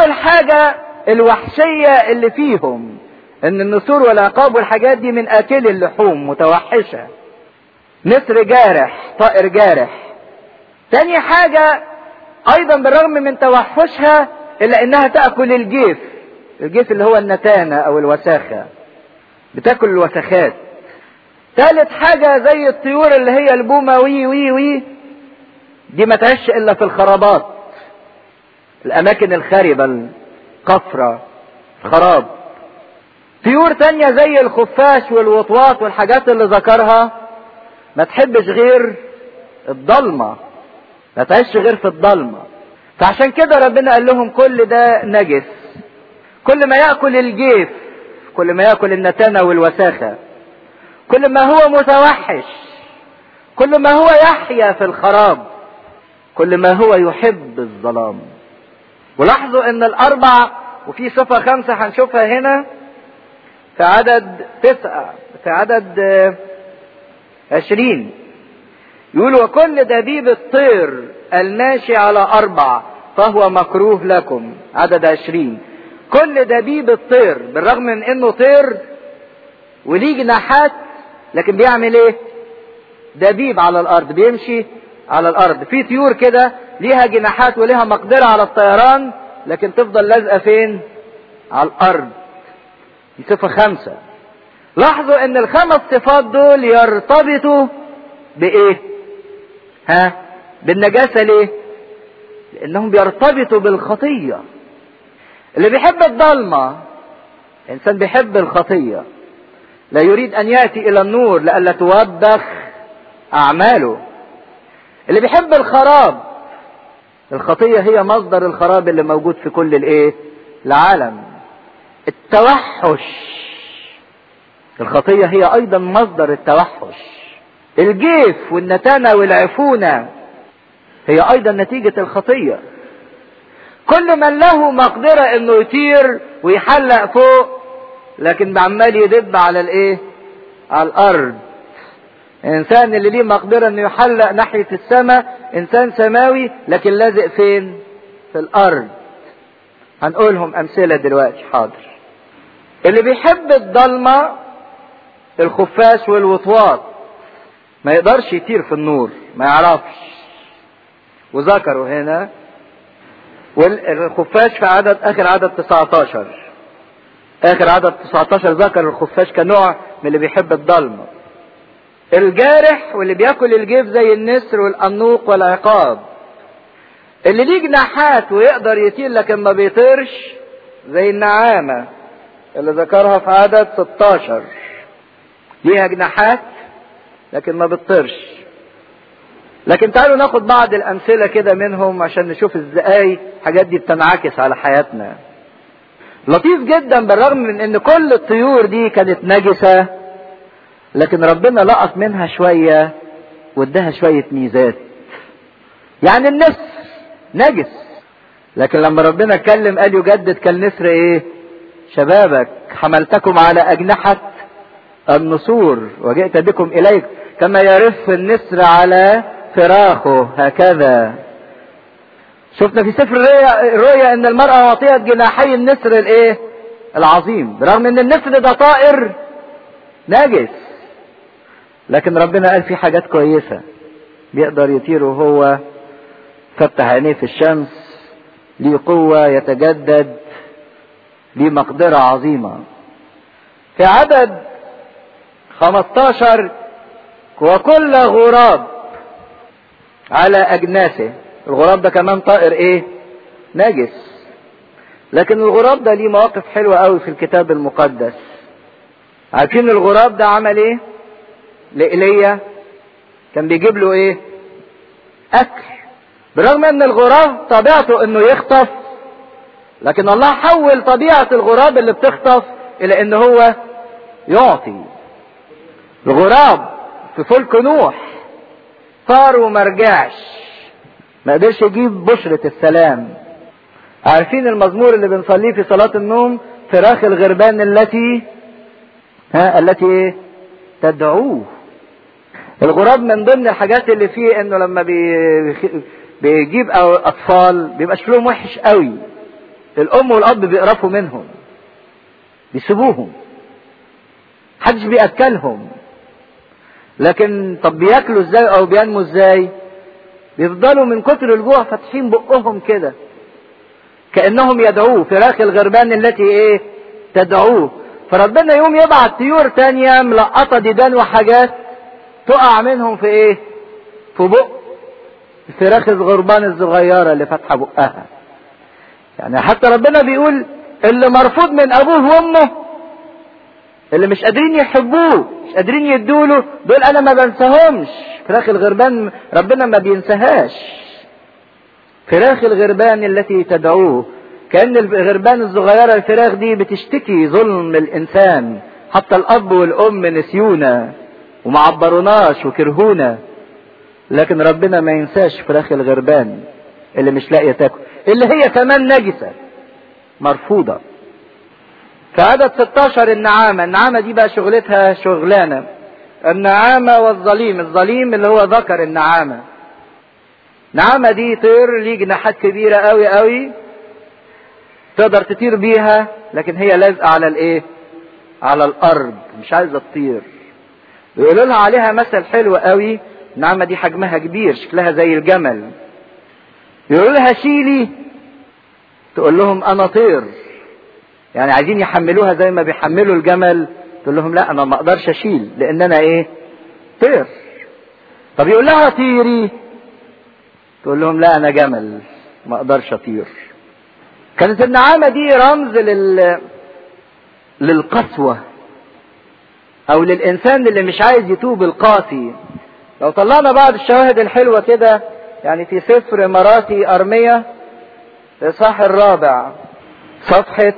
اول حاجة الوحشية اللي فيهم ان النسور والعقاب والحاجات دي من اكل اللحوم متوحشة نسر جارح طائر جارح تاني حاجة ايضا بالرغم من توحشها الا انها تأكل الجيف الجيف اللي هو النتانة او الوساخة بتاكل الوسخات ثالث حاجة زي الطيور اللي هي البومة وي وي وي دي ما تعيش الا في الخرابات الاماكن الخاربة القفرة خراب طيور تانية زي الخفاش والوطواط والحاجات اللي ذكرها ما تحبش غير الضلمة ما تعيش غير في الضلمة فعشان كده ربنا قال لهم كل ده نجس كل ما يأكل الجيف كل ما يأكل النتانة والوساخة كل ما هو متوحش كل ما هو يحيا في الخراب كل ما هو يحب الظلام ولاحظوا ان الاربع وفي صفة خمسة هنشوفها هنا في عدد تسعة في عدد عشرين يقول وكل دبيب الطير الماشي على أربع فهو مكروه لكم عدد عشرين كل دبيب الطير بالرغم من انه طير وليه جناحات لكن بيعمل ايه دبيب على الارض بيمشي على الارض في طيور كده ليها جناحات وليها مقدرة على الطيران لكن تفضل لازقة فين على الارض دي صفة خمسة لاحظوا ان الخمس صفات دول يرتبطوا بايه ها بالنجاسة ليه لانهم بيرتبطوا بالخطية اللي بيحب الضلمة انسان بيحب الخطية لا يريد ان يأتي الى النور لألا توبخ اعماله اللي بيحب الخراب الخطية هي مصدر الخراب اللي موجود في كل الايه العالم التوحش الخطية هي ايضا مصدر التوحش الجيف والنتانة والعفونة هي ايضا نتيجة الخطية كل من له مقدرة انه يطير ويحلق فوق لكن عمال يدب على الايه على الارض الانسان اللي ليه مقدرة انه يحلق ناحية السماء انسان سماوي لكن لازق فين في الارض هنقولهم امثلة دلوقتي حاضر اللي بيحب الضلمة الخفاش والوطواط ما يقدرش يطير في النور ما يعرفش وذكروا هنا والخفاش في عدد اخر عدد 19 اخر عدد 19 ذكر الخفاش كنوع من اللي بيحب الضلمه الجارح واللي بياكل الجيف زي النسر والانوق والعقاب اللي ليه جناحات ويقدر يطير لكن ما بيطيرش زي النعامه اللي ذكرها في عدد 16 ليها جناحات لكن ما بتطيرش لكن تعالوا ناخد بعض الامثله كده منهم عشان نشوف ازاي الحاجات دي بتنعكس على حياتنا لطيف جدا بالرغم من ان كل الطيور دي كانت نجسه لكن ربنا لقط منها شويه واداها شويه ميزات يعني النسر نجس لكن لما ربنا اتكلم قال يجدد كالنسر ايه شبابك حملتكم على اجنحه النسور وجئت بكم اليك كما يرف النسر على فراخه هكذا شفنا في سفر الرؤيا ان المرأة اعطيت جناحي النسر الايه العظيم برغم ان النسر ده طائر نجس لكن ربنا قال في حاجات كويسة بيقدر يطير وهو فتح عينيه في الشمس ليه قوة يتجدد ليه مقدرة عظيمة في عدد 15 وكل غراب على اجناسه الغراب ده كمان طائر ايه نجس لكن الغراب ده ليه مواقف حلوة قوي في الكتاب المقدس عارفين الغراب ده عمل ايه لإيليا كان بيجيب له ايه اكل برغم ان الغراب طبيعته انه يخطف لكن الله حول طبيعة الغراب اللي بتخطف الى ان هو يعطي الغراب في فلك نوح طار وما رجعش ما قدرش يجيب بشرة السلام عارفين المزمور اللي بنصليه في صلاة النوم فراخ الغربان التي ها التي ايه تدعوه الغراب من ضمن الحاجات اللي فيه انه لما بي بيجيب أو اطفال بيبقى شكلهم وحش قوي الام والاب بيقرفوا منهم بيسيبوهم محدش بياكلهم لكن طب بياكلوا ازاي او بينموا ازاي بيفضلوا من كتر الجوع فاتحين بقهم كده كانهم يدعوه فراخ الغربان التي ايه تدعوه فربنا يوم يبعت طيور تانية ملقطة ديدان وحاجات تقع منهم في ايه في بق الفراخ الغربان الصغيرة اللي فاتحة بقها يعني حتى ربنا بيقول اللي مرفوض من ابوه وامه اللي مش قادرين يحبوه مش قادرين يدوله دول انا ما بنساهمش فراخ الغربان ربنا ما بينساهاش فراخ الغربان التي تدعوه كأن الغربان الصغيرة الفراخ دي بتشتكي ظلم الإنسان حتى الأب والأم نسيونا وما عبروناش وكرهونا لكن ربنا ما ينساش فراخ الغربان اللي مش لاقية تاكل اللي هي كمان نجسة مرفوضة في عدد 16 النعامة النعامة دي بقى شغلتها شغلانة النعامة والظليم الظليم اللي هو ذكر النعامة نعامة دي طير ليه جناحات كبيرة قوي قوي تقدر تطير بيها لكن هي لازقة على الايه على الارض مش عايزة تطير يقولوا لها عليها مثل حلو قوي النعامة دي حجمها كبير شكلها زي الجمل يقولوا لها شيلي تقول لهم انا طير يعني عايزين يحملوها زي ما بيحملوا الجمل تقول لهم لا انا ما اقدرش اشيل لان انا ايه طير طب يقول لها طيري تقول لهم لا انا جمل ما اقدرش اطير كانت النعامة دي رمز لل للقسوة او للانسان اللي مش عايز يتوب القاسي لو طلعنا بعض الشواهد الحلوة كده يعني في سفر مراتي ارمية الاصحاح الرابع صفحة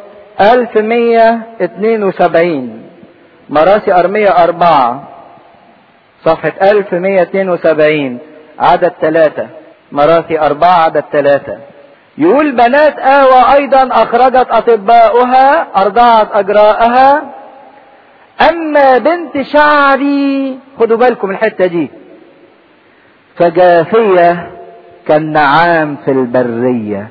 1172 مراسي أرمية أربعة صفحة 1172 عدد ثلاثة مراسي أربعة عدد ثلاثة يقول بنات آوى أيضا أخرجت أطباؤها أرضعت أجراءها أما بنت شعري خدوا بالكم الحتة دي فجافية كالنعام في البرية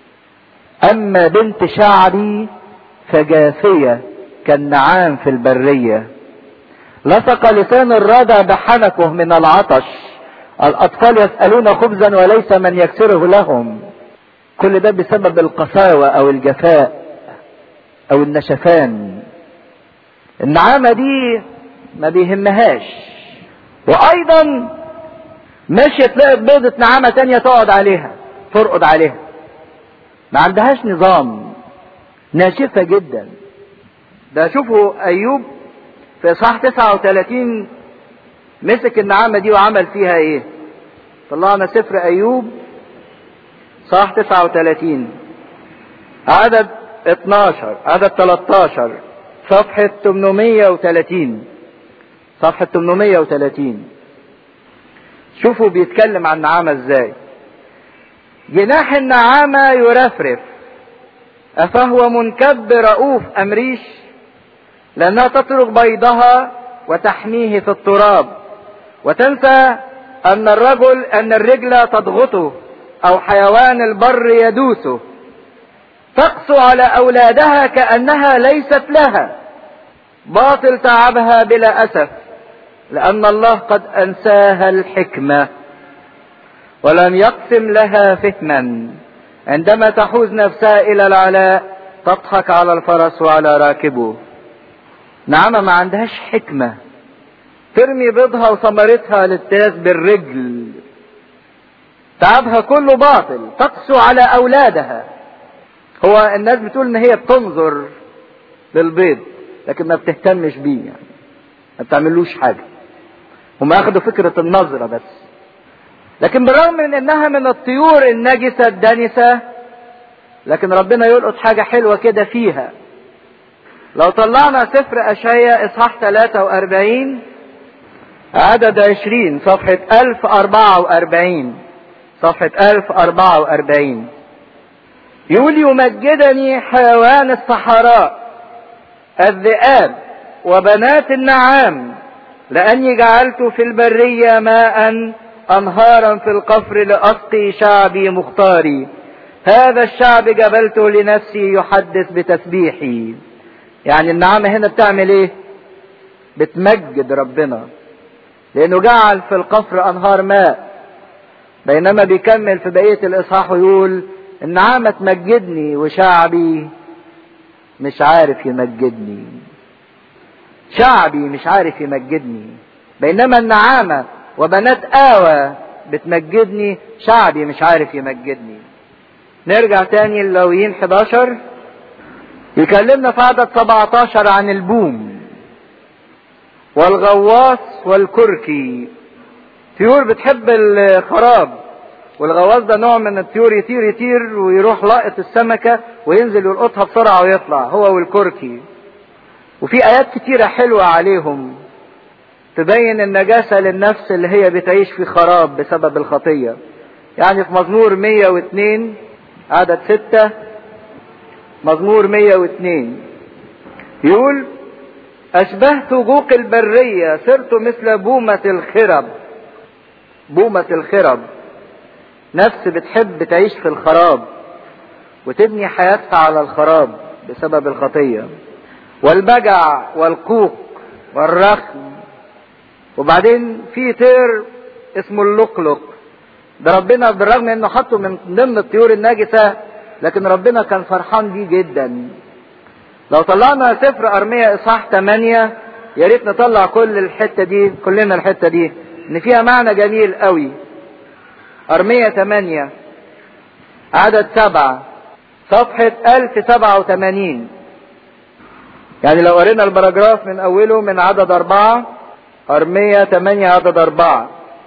أما بنت شعري فجافية كالنعام في البرية لصق لسان الردى بحنكه من العطش الأطفال يسألون خبزا وليس من يكسره لهم كل ده بسبب القساوة أو الجفاء أو النشفان النعامة دي ما بيهمهاش وأيضا ماشية تلاقي بيضة نعامة تانية تقعد عليها ترقد عليها ما عندهاش نظام ناشفة جدا ده شوفوا أيوب في إصحاح 39 مسك النعامة دي وعمل فيها إيه؟ طلعنا سفر أيوب صح 39 عدد 12 عدد 13 صفحة 830 صفحة 830 شوفوا بيتكلم عن النعامة ازاي جناح النعامة يرفرف أفهو منكب رؤوف أم ريش لأنها تترك بيضها وتحميه في التراب وتنسى أن الرجل أن الرجل تضغطه أو حيوان البر يدوسه تقسو على أولادها كأنها ليست لها باطل تعبها بلا أسف لأن الله قد أنساها الحكمة ولم يقسم لها فهما عندما تحوز نفسها إلى العلاء تضحك على الفرس وعلى راكبه نعمة ما عندهاش حكمة ترمي بيضها وثمرتها للتاس بالرجل تعبها كله باطل تقسو على أولادها هو الناس بتقول إن هي بتنظر للبيض لكن ما بتهتمش بيه يعني ما بتعملوش حاجة هم أخدوا فكرة النظرة بس لكن بالرغم من انها من الطيور النجسة الدنسة لكن ربنا يلقط حاجة حلوة كده فيها لو طلعنا سفر أشعيا إصحاح 43 عدد 20 صفحة 1044 صفحة 1044 يقول يمجدني حيوان الصحراء الذئاب وبنات النعام لأني جعلت في البرية ماء أنهارا في القفر لأسقي شعبي مختاري هذا الشعب جبلته لنفسي يحدث بتسبيحي يعني النعامة هنا بتعمل ايه بتمجد ربنا لانه جعل في القفر انهار ماء بينما بيكمل في بقية الاصحاح ويقول النعامة تمجدني وشعبي مش عارف يمجدني شعبي مش عارف يمجدني بينما النعامة وبنات آوى بتمجدني شعبي مش عارف يمجدني نرجع تاني للويين 11 يكلمنا في عدد 17 عن البوم والغواص والكركي طيور بتحب الخراب والغواص ده نوع من الطيور يطير يطير ويروح لاقط السمكة وينزل يلقطها بسرعة ويطلع هو والكركي وفي آيات كتيرة حلوة عليهم تبين النجاسة للنفس اللي هي بتعيش في خراب بسبب الخطية يعني في مزمور 102 عدد 6 مزمور 102 يقول أشبهت جوق البرية صرت مثل بومة الخرب بومة الخرب نفس بتحب تعيش في الخراب وتبني حياتها على الخراب بسبب الخطية والبجع والكوك والرخم وبعدين في طير اسمه اللقلق ده ربنا بالرغم انه حطه من ضمن الطيور النجسة لكن ربنا كان فرحان بيه جدا لو طلعنا سفر ارمية اصحاح 8 يا ريت نطلع كل الحتة دي كلنا الحتة دي ان فيها معنى جميل قوي ارمية 8 عدد 7 صفحة 1087 يعني لو قرينا البراجراف من اوله من عدد اربعة ارمية 8 عدد اربعة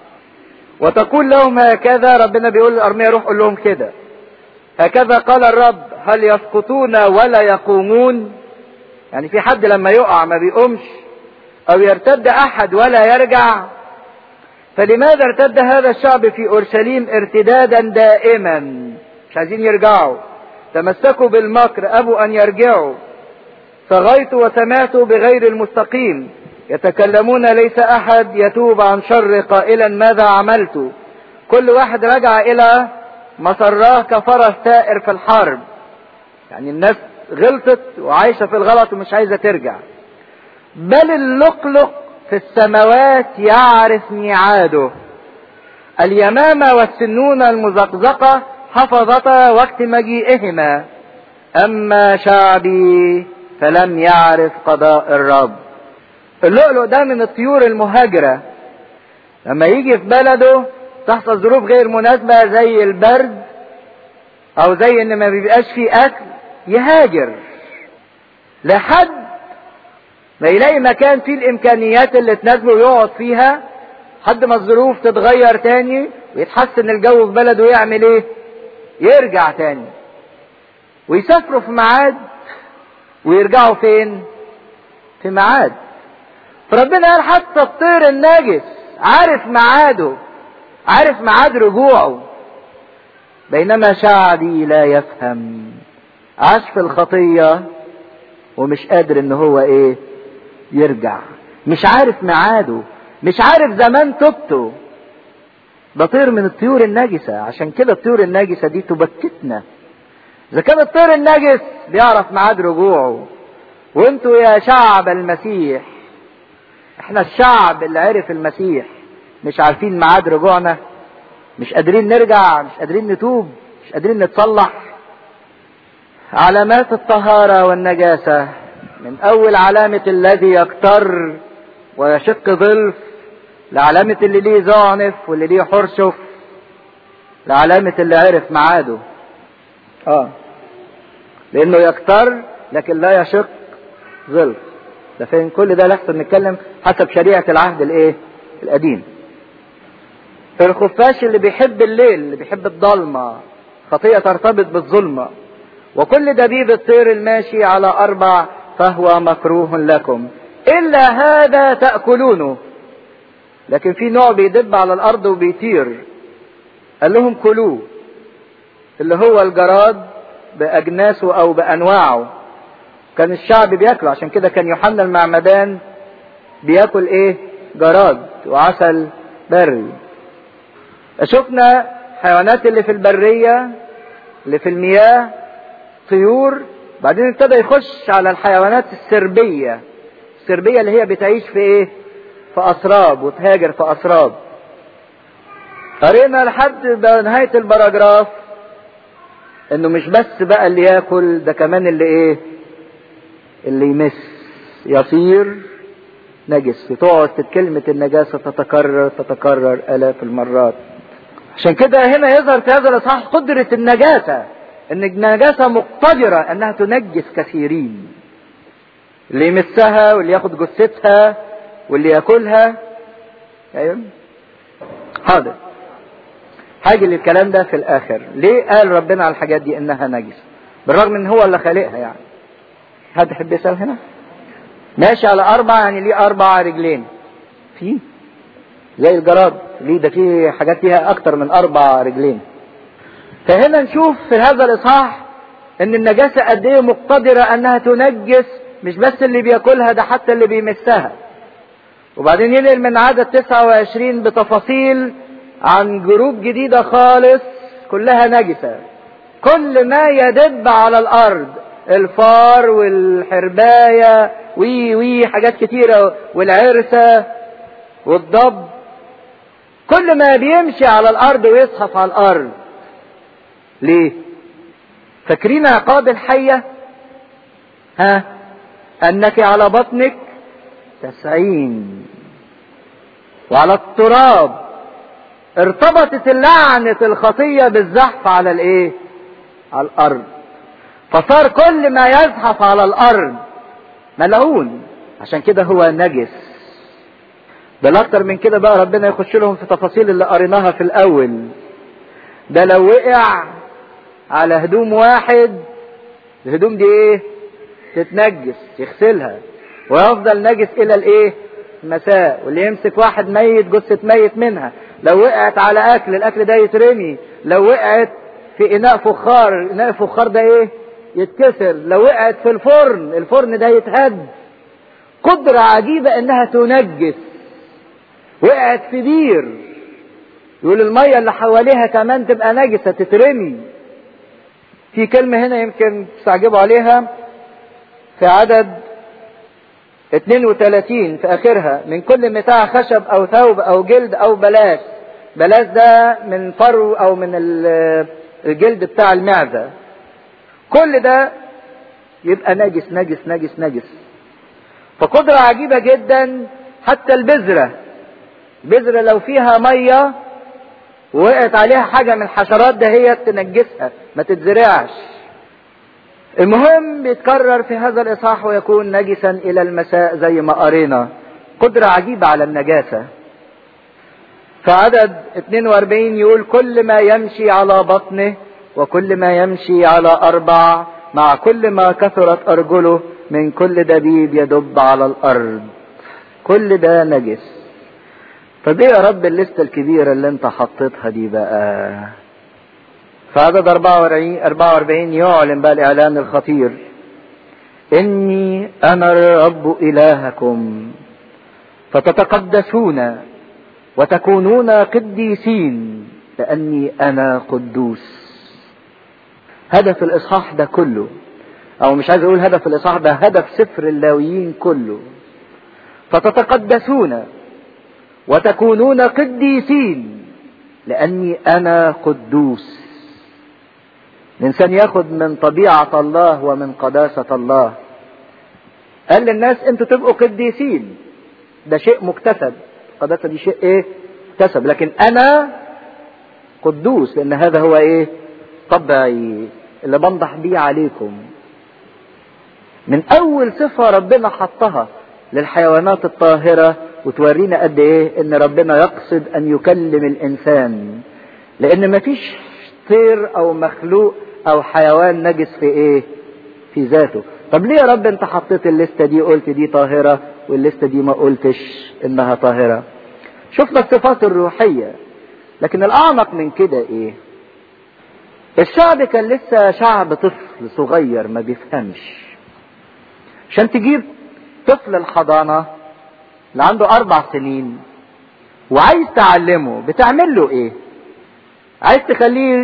وتقول لهم هكذا ربنا بيقول لارمية روح قول لهم كده هكذا قال الرب هل يسقطون ولا يقومون يعني في حد لما يقع ما بيقومش او يرتد احد ولا يرجع فلماذا ارتد هذا الشعب في اورشليم ارتدادا دائما مش عايزين يرجعوا تمسكوا بالمكر ابوا ان يرجعوا صغيت وسمعت بغير المستقيم يتكلمون ليس احد يتوب عن شر قائلا ماذا عملت كل واحد رجع الى مسراه كفرس سائر في الحرب يعني الناس غلطت وعايشة في الغلط ومش عايزة ترجع بل اللقلق في السماوات يعرف ميعاده اليمامة والسنونة المزقزقة حفظتا وقت مجيئهما أما شعبي فلم يعرف قضاء الرب اللؤلؤ ده من الطيور المهاجرة لما يجي في بلده تحصل ظروف غير مناسبة زي البرد او زي ان ما بيبقاش فيه اكل يهاجر لحد ما يلاقي مكان فيه الامكانيات اللي تناسبه ويقعد فيها لحد ما الظروف تتغير تاني ويتحسن الجو في بلده ويعمل ايه يرجع تاني ويسافروا في ميعاد ويرجعوا فين في ميعاد فربنا قال حتى الطير الناجس عارف ميعاده عارف ميعاد رجوعه بينما شعبي لا يفهم عاش في الخطية ومش قادر ان هو ايه يرجع مش عارف ميعاده مش عارف زمان توبته ده طير من الطيور النجسة عشان كده الطيور النجسة دي تبكتنا اذا كان الطير النجس بيعرف ميعاد رجوعه وانتوا يا شعب المسيح احنا الشعب اللي عرف المسيح مش عارفين ميعاد رجوعنا مش قادرين نرجع مش قادرين نتوب مش قادرين نتصلح علامات الطهارة والنجاسة من أول علامة الذي يكتر ويشق ظلف لعلامة اللي ليه زعنف واللي ليه حرشف لعلامة اللي عرف ميعاده اه لأنه يكتر لكن لا يشق ظلف ده فين كل ده لحسن نتكلم حسب شريعة العهد الايه القديم الخفاش اللي بيحب الليل اللي بيحب الضلمة خطية ترتبط بالظلمة وكل دبيب الطير الماشي على أربع فهو مكروه لكم إلا هذا تأكلونه لكن في نوع بيدب على الأرض وبيطير قال لهم كلوه اللي هو الجراد بأجناسه أو بأنواعه كان الشعب بياكله عشان كده كان يوحنا المعمدان بياكل ايه جراد وعسل بري شفنا حيوانات اللي في البرية اللي في المياه طيور بعدين ابتدى يخش على الحيوانات السربية السربية اللي هي بتعيش في ايه في اسراب وتهاجر في اسراب قرينا لحد نهاية البراجراف انه مش بس بقى اللي ياكل ده كمان اللي ايه اللي يمس يصير نجس وتقعد كلمة النجاسة تتكرر تتكرر آلاف المرات عشان كده هنا يظهر في هذا الإصحاح قدرة النجاسة إن النجاسة مقتدرة أنها تنجس كثيرين اللي يمسها واللي ياخد جثتها واللي ياكلها أيوة حاضر حاجة للكلام ده في الآخر ليه قال ربنا على الحاجات دي إنها نجسة بالرغم إن هو اللي خالقها يعني حد يحب يسأل هنا ماشي على أربع يعني ليه أربع رجلين في زي الجراد ليه ده في حاجات فيها أكتر من أربع رجلين فهنا نشوف في هذا الإصحاح إن النجاسة قد إيه مقتدرة أنها تنجس مش بس اللي بياكلها ده حتى اللي بيمسها وبعدين ينقل من عدد 29 بتفاصيل عن جروب جديدة خالص كلها نجسة كل ما يدب على الأرض الفار والحرباية وي وي حاجات كتيرة والعرسة والضب كل ما بيمشي على الأرض ويزحف على الأرض ليه؟ فاكرين عقاب الحية؟ ها؟ أنك على بطنك تسعين وعلى التراب ارتبطت اللعنة الخطية بالزحف على الايه؟ على الأرض فصار كل ما يزحف على الأرض ملعون عشان كده هو نجس بل أكتر من كده بقى ربنا يخش لهم في تفاصيل اللي قريناها في الأول ده لو وقع على هدوم واحد الهدوم دي ايه تتنجس يغسلها ويفضل نجس الى الايه المساء واللي يمسك واحد ميت جثة ميت منها لو وقعت على اكل الاكل ده يترمي لو وقعت في اناء فخار اناء الفخار ده ايه يتكسر لو وقعت في الفرن الفرن ده يتهد قدرة عجيبة انها تنجس وقعت في بير يقول المية اللي حواليها كمان تبقى نجسة تترمي في كلمة هنا يمكن تستعجبوا عليها في عدد 32 في آخرها من كل متاع خشب أو ثوب أو جلد أو بلاس بلاس ده من فرو أو من الجلد بتاع المعدة كل ده يبقى نجس نجس نجس نجس فقدرة عجيبة جدا حتى البذرة بذرة لو فيها مية ووقعت عليها حاجة من الحشرات ده هي تنجسها ما تتزرعش المهم بيتكرر في هذا الإصحاح ويكون نجسا إلى المساء زي ما قرينا قدرة عجيبة على النجاسة فعدد 42 يقول كل ما يمشي على بطنه وكل ما يمشي على أربع مع كل ما كثرت أرجله من كل دبيب يدب على الأرض كل ده نجس طب ايه يا رب الليسته الكبيره اللي انت حطيتها دي بقى في عدد 44 44 يعلن بقى الاعلان الخطير اني انا الرب الهكم فتتقدسون وتكونون قديسين لاني انا قدوس هدف الاصحاح ده كله او مش عايز اقول هدف الاصحاح ده هدف سفر اللاويين كله فتتقدسون وتكونون قديسين لاني انا قدوس الانسان ياخد من طبيعه الله ومن قداسه الله قال للناس انتوا تبقوا قديسين ده شيء مكتسب القداسه دي شيء ايه مكتسب لكن انا قدوس لان هذا هو ايه طبعي اللي بنضح بيه عليكم من اول صفه ربنا حطها للحيوانات الطاهره وتورينا قد ايه ان ربنا يقصد ان يكلم الانسان لان مفيش طير او مخلوق او حيوان نجس في ايه في ذاته طب ليه يا رب انت حطيت الليستة دي قلت دي طاهرة والليستة دي ما قلتش انها طاهرة شفنا الصفات الروحية لكن الاعمق من كده ايه الشعب كان لسه شعب طفل صغير ما بيفهمش عشان تجيب طفل الحضانة اللي عنده أربع سنين وعايز تعلمه بتعمل له إيه؟ عايز تخليه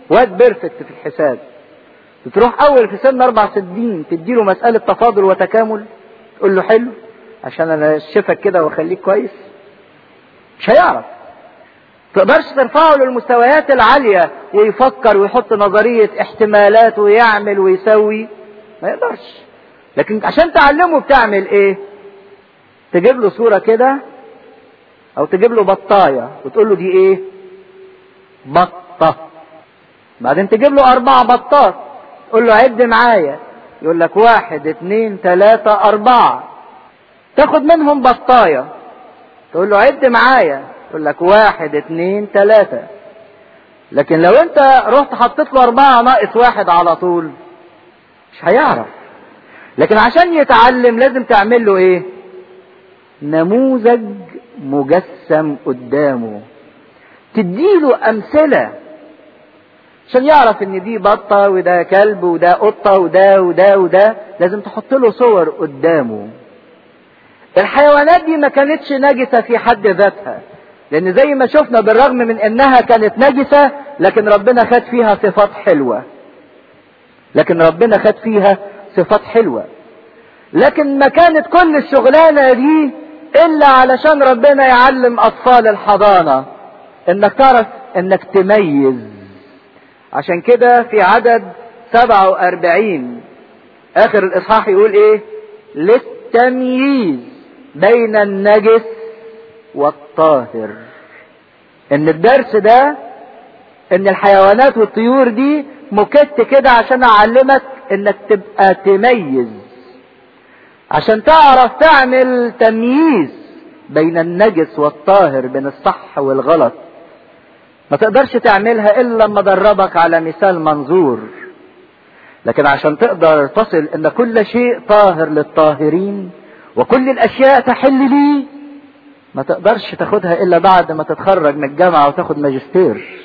واد بيرفكت في الحساب بتروح اول في سن اربع سنين تديله مسألة تفاضل وتكامل تقول له حلو عشان انا اشفك كده واخليك كويس مش هيعرف تقدرش ترفعه للمستويات العالية ويفكر ويحط نظرية احتمالات ويعمل ويسوي ما يقدرش لكن عشان تعلمه بتعمل ايه تجيب له صورة كده او تجيب له بطاية وتقول له دي ايه بطة بعدين تجيب له اربع بطات تقول له عد معايا يقول لك واحد اتنين تلاتة اربعة تاخد منهم بطاية تقول له عد معايا يقول لك واحد اتنين تلاتة لكن لو انت رحت حطيت له اربعة ناقص واحد على طول مش هيعرف لكن عشان يتعلم لازم تعمل له ايه نموذج مجسم قدامه تديله امثلة عشان يعرف ان دي بطة وده كلب وده قطة وده وده وده لازم تحط له صور قدامه الحيوانات دي ما كانتش نجسة في حد ذاتها لان زي ما شفنا بالرغم من انها كانت نجسة لكن ربنا خد فيها صفات حلوة لكن ربنا خد فيها صفات حلوة لكن ما كانت كل الشغلانة دي الا علشان ربنا يعلم اطفال الحضانة انك تعرف انك تميز عشان كده في عدد سبعة واربعين اخر الاصحاح يقول ايه للتمييز بين النجس والطاهر ان الدرس ده ان الحيوانات والطيور دي مكت كده عشان اعلمك انك تبقى تميز عشان تعرف تعمل تمييز بين النجس والطاهر بين الصح والغلط ما تقدرش تعملها الا لما ادربك على مثال منظور لكن عشان تقدر تصل ان كل شيء طاهر للطاهرين وكل الاشياء تحل لي ما تقدرش تاخدها الا بعد ما تتخرج من الجامعة وتاخد ماجستير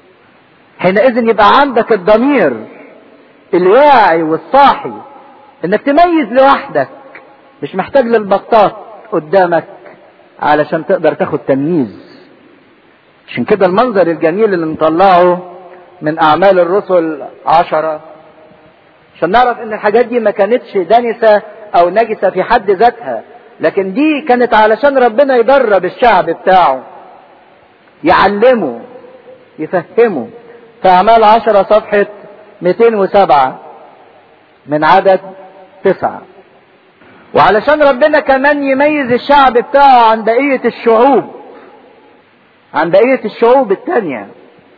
حينئذ يبقى عندك الضمير الواعي والصاحي انك تميز لوحدك مش محتاج للبطاط قدامك علشان تقدر تاخد تمييز عشان كده المنظر الجميل اللي نطلعه من اعمال الرسل عشرة عشان نعرف ان الحاجات دي ما كانتش دنسة او نجسة في حد ذاتها لكن دي كانت علشان ربنا يدرب الشعب بتاعه يعلمه يفهمه في اعمال عشرة صفحة 207 من عدد تسعة وعلشان ربنا كمان يميز الشعب بتاعه عن بقية الشعوب عن بقية الشعوب التانية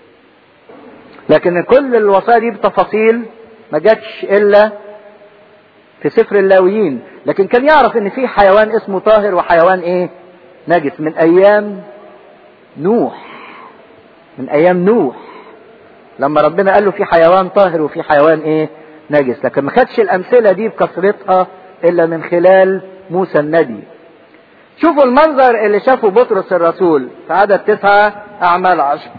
لكن كل الوصايا دي بتفاصيل ما جاتش الا في سفر اللاويين لكن كان يعرف ان في حيوان اسمه طاهر وحيوان ايه نجس من ايام نوح من ايام نوح لما ربنا قال له في حيوان طاهر وفي حيوان ايه نجس لكن ما خدش الامثله دي بكثرتها الا من خلال موسى النبي شوفوا المنظر اللي شافه بطرس الرسول في عدد تسعة أعمال عشر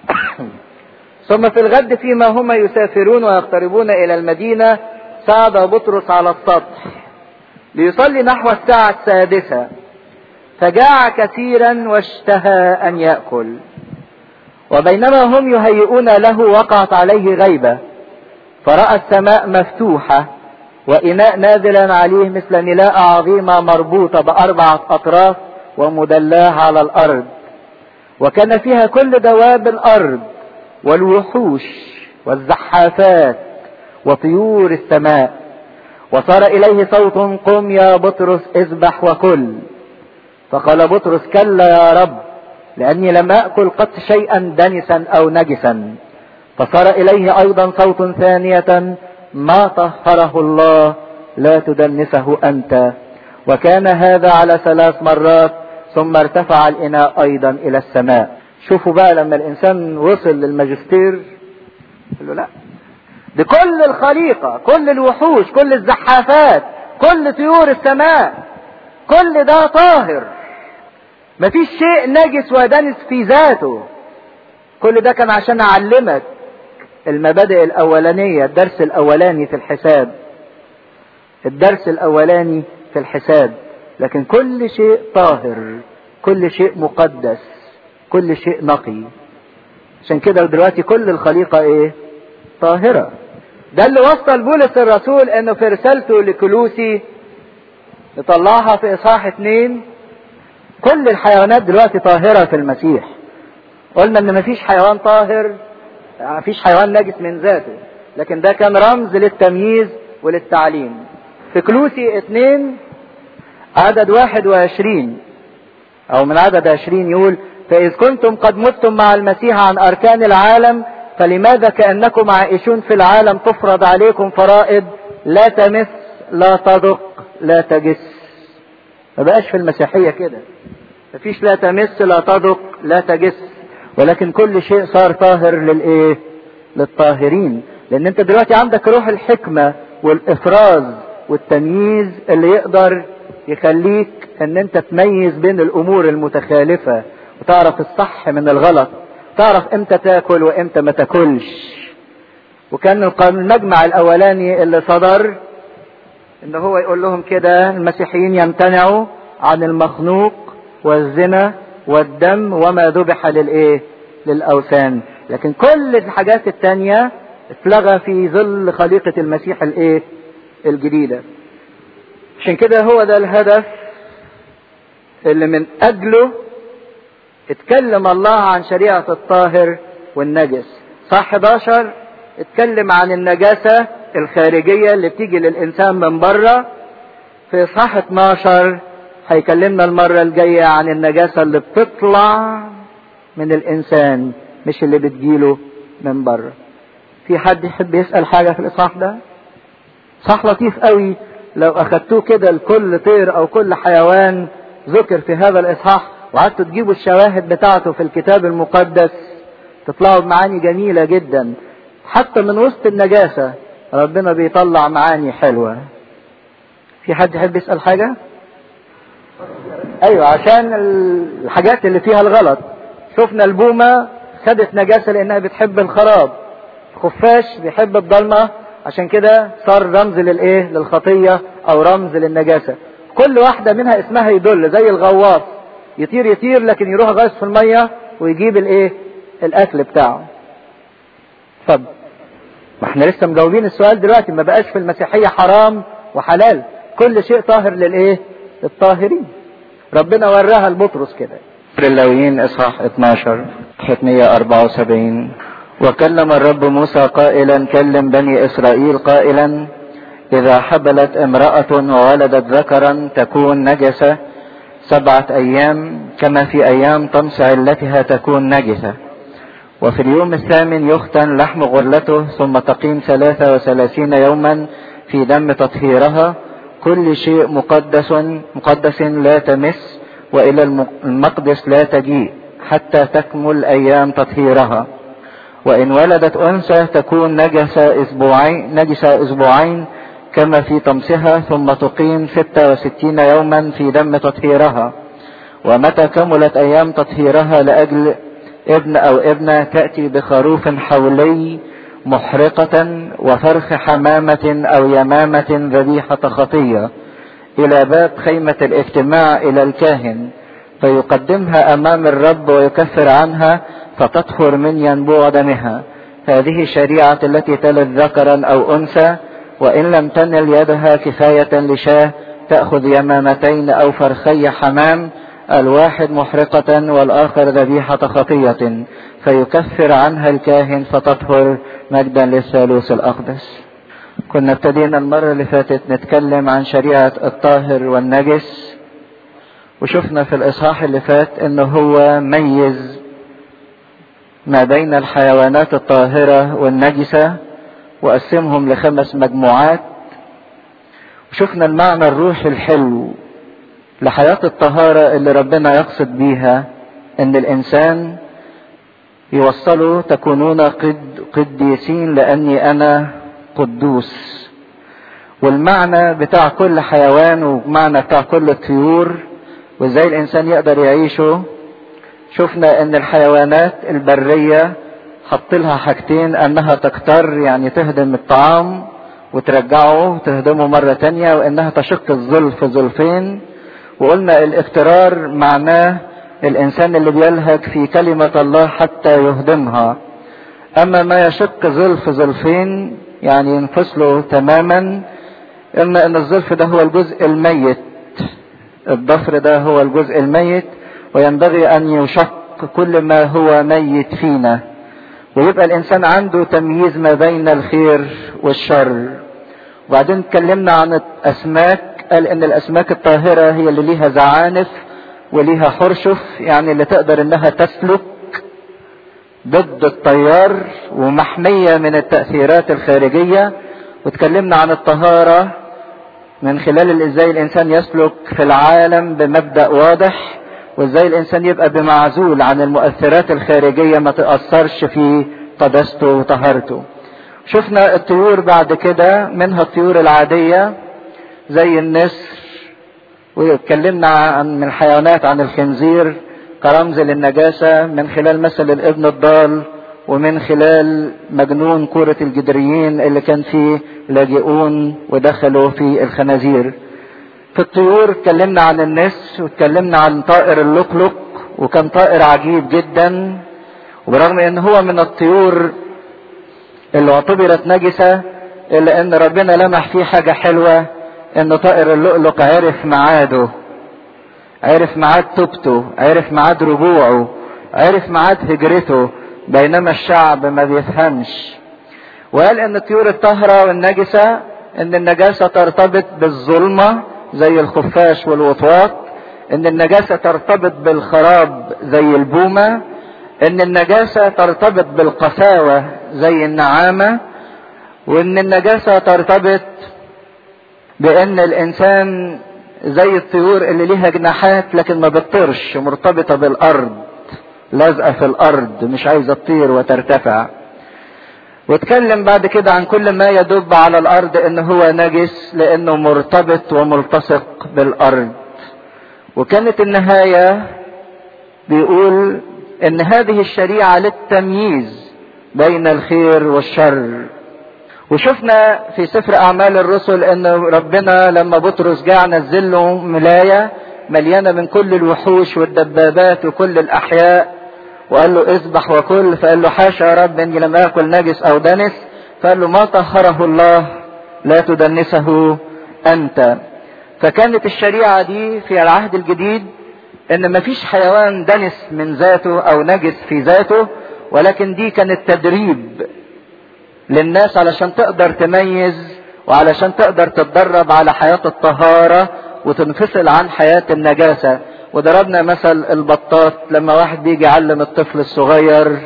ثم في الغد فيما هما يسافرون ويقتربون إلى المدينة صعد بطرس على السطح ليصلي نحو الساعة السادسة فجاع كثيرا واشتهى أن يأكل وبينما هم يهيئون له وقعت عليه غيبة فرأى السماء مفتوحة وإناء نازلا عليه مثل ملاءة عظيمة مربوطة بأربعة أطراف ومدلاه على الأرض وكان فيها كل دواب الأرض والوحوش والزحافات وطيور السماء وصار إليه صوت قم يا بطرس اذبح وكل فقال بطرس كلا يا رب لأني لم أكل قط شيئا دنسا أو نجسا فصار إليه أيضا صوت ثانية ما طهره الله لا تدنسه أنت وكان هذا على ثلاث مرات ثم ارتفع الإناء أيضا إلى السماء شوفوا بقى لما الإنسان وصل للماجستير قال له لا دي كل الخليقة كل الوحوش كل الزحافات كل طيور السماء كل ده طاهر مفيش شيء نجس ودنس في ذاته كل ده كان عشان أعلمك المبادئ الأولانية الدرس الأولاني في الحساب الدرس الأولاني في الحساب لكن كل شيء طاهر كل شيء مقدس كل شيء نقي عشان كده دلوقتي كل الخليقة ايه طاهرة ده اللي وصل بولس الرسول انه في رسالته لكلوسي نطلعها في اصحاح اتنين كل الحيوانات دلوقتي طاهرة في المسيح قلنا ان مفيش حيوان طاهر مفيش حيوان نجس من ذاته لكن ده كان رمز للتمييز وللتعليم في كلوسي اتنين عدد واحد وعشرين او من عدد عشرين يقول فإذ كنتم قد متم مع المسيح عن أركان العالم فلماذا كأنكم عائشون في العالم تفرض عليكم فرائض لا تمس لا تدق لا تجس ما بقاش في المسيحية كده مفيش لا تمس لا تدق لا تجس ولكن كل شيء صار طاهر للايه للطاهرين لان انت دلوقتي عندك روح الحكمة والافراز والتمييز اللي يقدر يخليك ان انت تميز بين الامور المتخالفة وتعرف الصح من الغلط تعرف امتى تاكل وامتى ما تاكلش وكان المجمع الاولاني اللي صدر ان هو يقول لهم كده المسيحيين يمتنعوا عن المخنوق والزنا والدم وما ذبح للايه للاوثان لكن كل الحاجات التانية اتلغى في ظل خليقة المسيح الايه الجديدة عشان كده هو ده الهدف اللي من اجله اتكلم الله عن شريعة الطاهر والنجس صح 11 اتكلم عن النجاسة الخارجية اللي بتيجي للإنسان من بره في صح 12 هيكلمنا المرة الجاية عن النجاسة اللي بتطلع من الإنسان مش اللي بتجيله من بره في حد يحب يسأل حاجة في الإصحاح ده صح لطيف قوي لو أخدتوه كده لكل طير أو كل حيوان ذكر في هذا الإصحاح وقعدتوا تجيبوا الشواهد بتاعته في الكتاب المقدس تطلعوا بمعاني جميلة جدا حتى من وسط النجاسة ربنا بيطلع معاني حلوة في حد يحب يسأل حاجة ايوه عشان الحاجات اللي فيها الغلط شفنا البومة خدت نجاسة لانها بتحب الخراب الخفاش بيحب الضلمة عشان كده صار رمز للايه للخطية او رمز للنجاسة كل واحدة منها اسمها يدل زي الغواص يطير يطير لكن يروح غاز في المية ويجيب الايه الاكل بتاعه اتفضل ما احنا لسه مجاوبين السؤال دلوقتي ما بقاش في المسيحية حرام وحلال كل شيء طاهر للايه للطاهرين ربنا وراها لبطرس كده اللاويين اصحاح 12 174 وكلم الرب موسى قائلا كلم بني اسرائيل قائلا اذا حبلت امرأة وولدت ذكرا تكون نجسة سبعة ايام كما في ايام طمس علتها تكون نجسة وفي اليوم الثامن يختن لحم غرلته ثم تقيم ثلاثة وثلاثين يوما في دم تطهيرها كل شيء مقدس مقدس لا تمس والى المقدس لا تجيء حتى تكمل ايام تطهيرها وان ولدت انثى تكون نجسة اسبوعين نجسة اسبوعين كما في طمسها ثم تقيم ستة وستين يوما في دم تطهيرها ومتى كملت ايام تطهيرها لاجل ابن او ابنة تأتي بخروف حولي محرقة وفرخ حمامة او يمامة ذبيحة خطية الى باب خيمة الاجتماع الى الكاهن فيقدمها امام الرب ويكفر عنها فتطهر من ينبوع دمها هذه شريعة التي تلد ذكرا او انثى وان لم تنل يدها كفاية لشاه تأخذ يمامتين او فرخي حمام الواحد محرقة والآخر ذبيحة خطية فيكفر عنها الكاهن فتطهر مجدا للثالوث الأقدس كنا ابتدينا المرة اللي فاتت نتكلم عن شريعة الطاهر والنجس وشفنا في الإصحاح اللي فات إنه هو ميز ما بين الحيوانات الطاهرة والنجسة وقسمهم لخمس مجموعات وشفنا المعنى الروحي الحلو لحياة الطهارة اللي ربنا يقصد بيها ان الانسان يوصلوا تكونون قد قديسين لاني انا قدوس والمعنى بتاع كل حيوان ومعنى بتاع كل الطيور وازاي الانسان يقدر يعيشه شفنا ان الحيوانات البرية حط لها حاجتين انها تكتر يعني تهدم الطعام وترجعه وتهدمه مرة تانية وانها تشق الظلف ظلفين وقلنا الافترار معناه الانسان اللي بيلهج في كلمة الله حتى يهدمها اما ما يشق زلف زلفين يعني ينفصله تماما اما ان الزلف ده هو الجزء الميت الضفر ده هو الجزء الميت وينبغي ان يشق كل ما هو ميت فينا ويبقى الانسان عنده تمييز ما بين الخير والشر وبعدين اتكلمنا عن الاسماك قال ان الاسماك الطاهرة هي اللي ليها زعانف وليها حرشف يعني اللي تقدر انها تسلك ضد التيار ومحمية من التأثيرات الخارجية واتكلمنا عن الطهارة من خلال ازاي الانسان يسلك في العالم بمبدأ واضح وازاي الانسان يبقى بمعزول عن المؤثرات الخارجية ما تأثرش في قداسته وطهارته شفنا الطيور بعد كده منها الطيور العادية زي النسر واتكلمنا عن من الحيوانات عن الخنزير كرمز للنجاسة من خلال مثل الابن الضال ومن خلال مجنون كورة الجدريين اللي كان فيه لاجئون ودخلوا في الخنازير في الطيور اتكلمنا عن النسر واتكلمنا عن طائر اللقلق وكان طائر عجيب جدا وبرغم ان هو من الطيور اللي اعتبرت نجسة الا ان ربنا لمح فيه حاجة حلوة ان طائر اللؤلؤ عرف ميعاده عرف ميعاد توبته عرف ميعاد رجوعه عرف ميعاد هجرته بينما الشعب ما بيفهمش وقال ان الطيور الطاهرة والنجسة ان النجاسة ترتبط بالظلمة زي الخفاش والوطواط ان النجاسة ترتبط بالخراب زي البومة ان النجاسة ترتبط بالقساوة زي النعامة وان النجاسة ترتبط بان الانسان زي الطيور اللي ليها جناحات لكن ما بتطيرش مرتبطة بالارض لازقة في الارض مش عايزة تطير وترتفع واتكلم بعد كده عن كل ما يدب على الارض ان هو نجس لانه مرتبط وملتصق بالارض وكانت النهاية بيقول ان هذه الشريعة للتمييز بين الخير والشر وشفنا في سفر اعمال الرسل ان ربنا لما بطرس جاء نزل له ملاية مليانة من كل الوحوش والدبابات وكل الاحياء وقال له اذبح وكل فقال له حاشا يا رب اني لم اكل نجس او دنس فقال له ما طهره الله لا تدنسه انت فكانت الشريعة دي في العهد الجديد ان مفيش حيوان دنس من ذاته او نجس في ذاته ولكن دي كانت تدريب للناس علشان تقدر تميز وعلشان تقدر تتدرب على حياة الطهارة وتنفصل عن حياة النجاسة وضربنا مثل البطاط لما واحد بيجي يعلم الطفل الصغير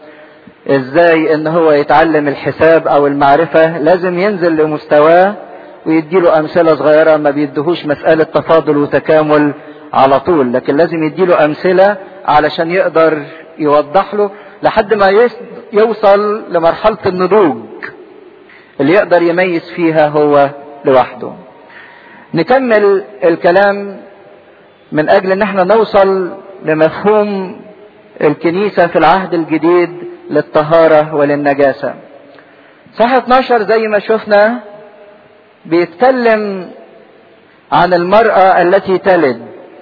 ازاي ان هو يتعلم الحساب او المعرفة لازم ينزل لمستواه ويديله امثلة صغيرة ما بيدهوش مسألة تفاضل وتكامل على طول لكن لازم يديله امثلة علشان يقدر يوضح له لحد ما يوصل لمرحلة النضوج اللي يقدر يميز فيها هو لوحده نكمل الكلام من اجل ان احنا نوصل لمفهوم الكنيسة في العهد الجديد للطهارة وللنجاسة صح 12 زي ما شفنا بيتكلم عن المرأة التي تلد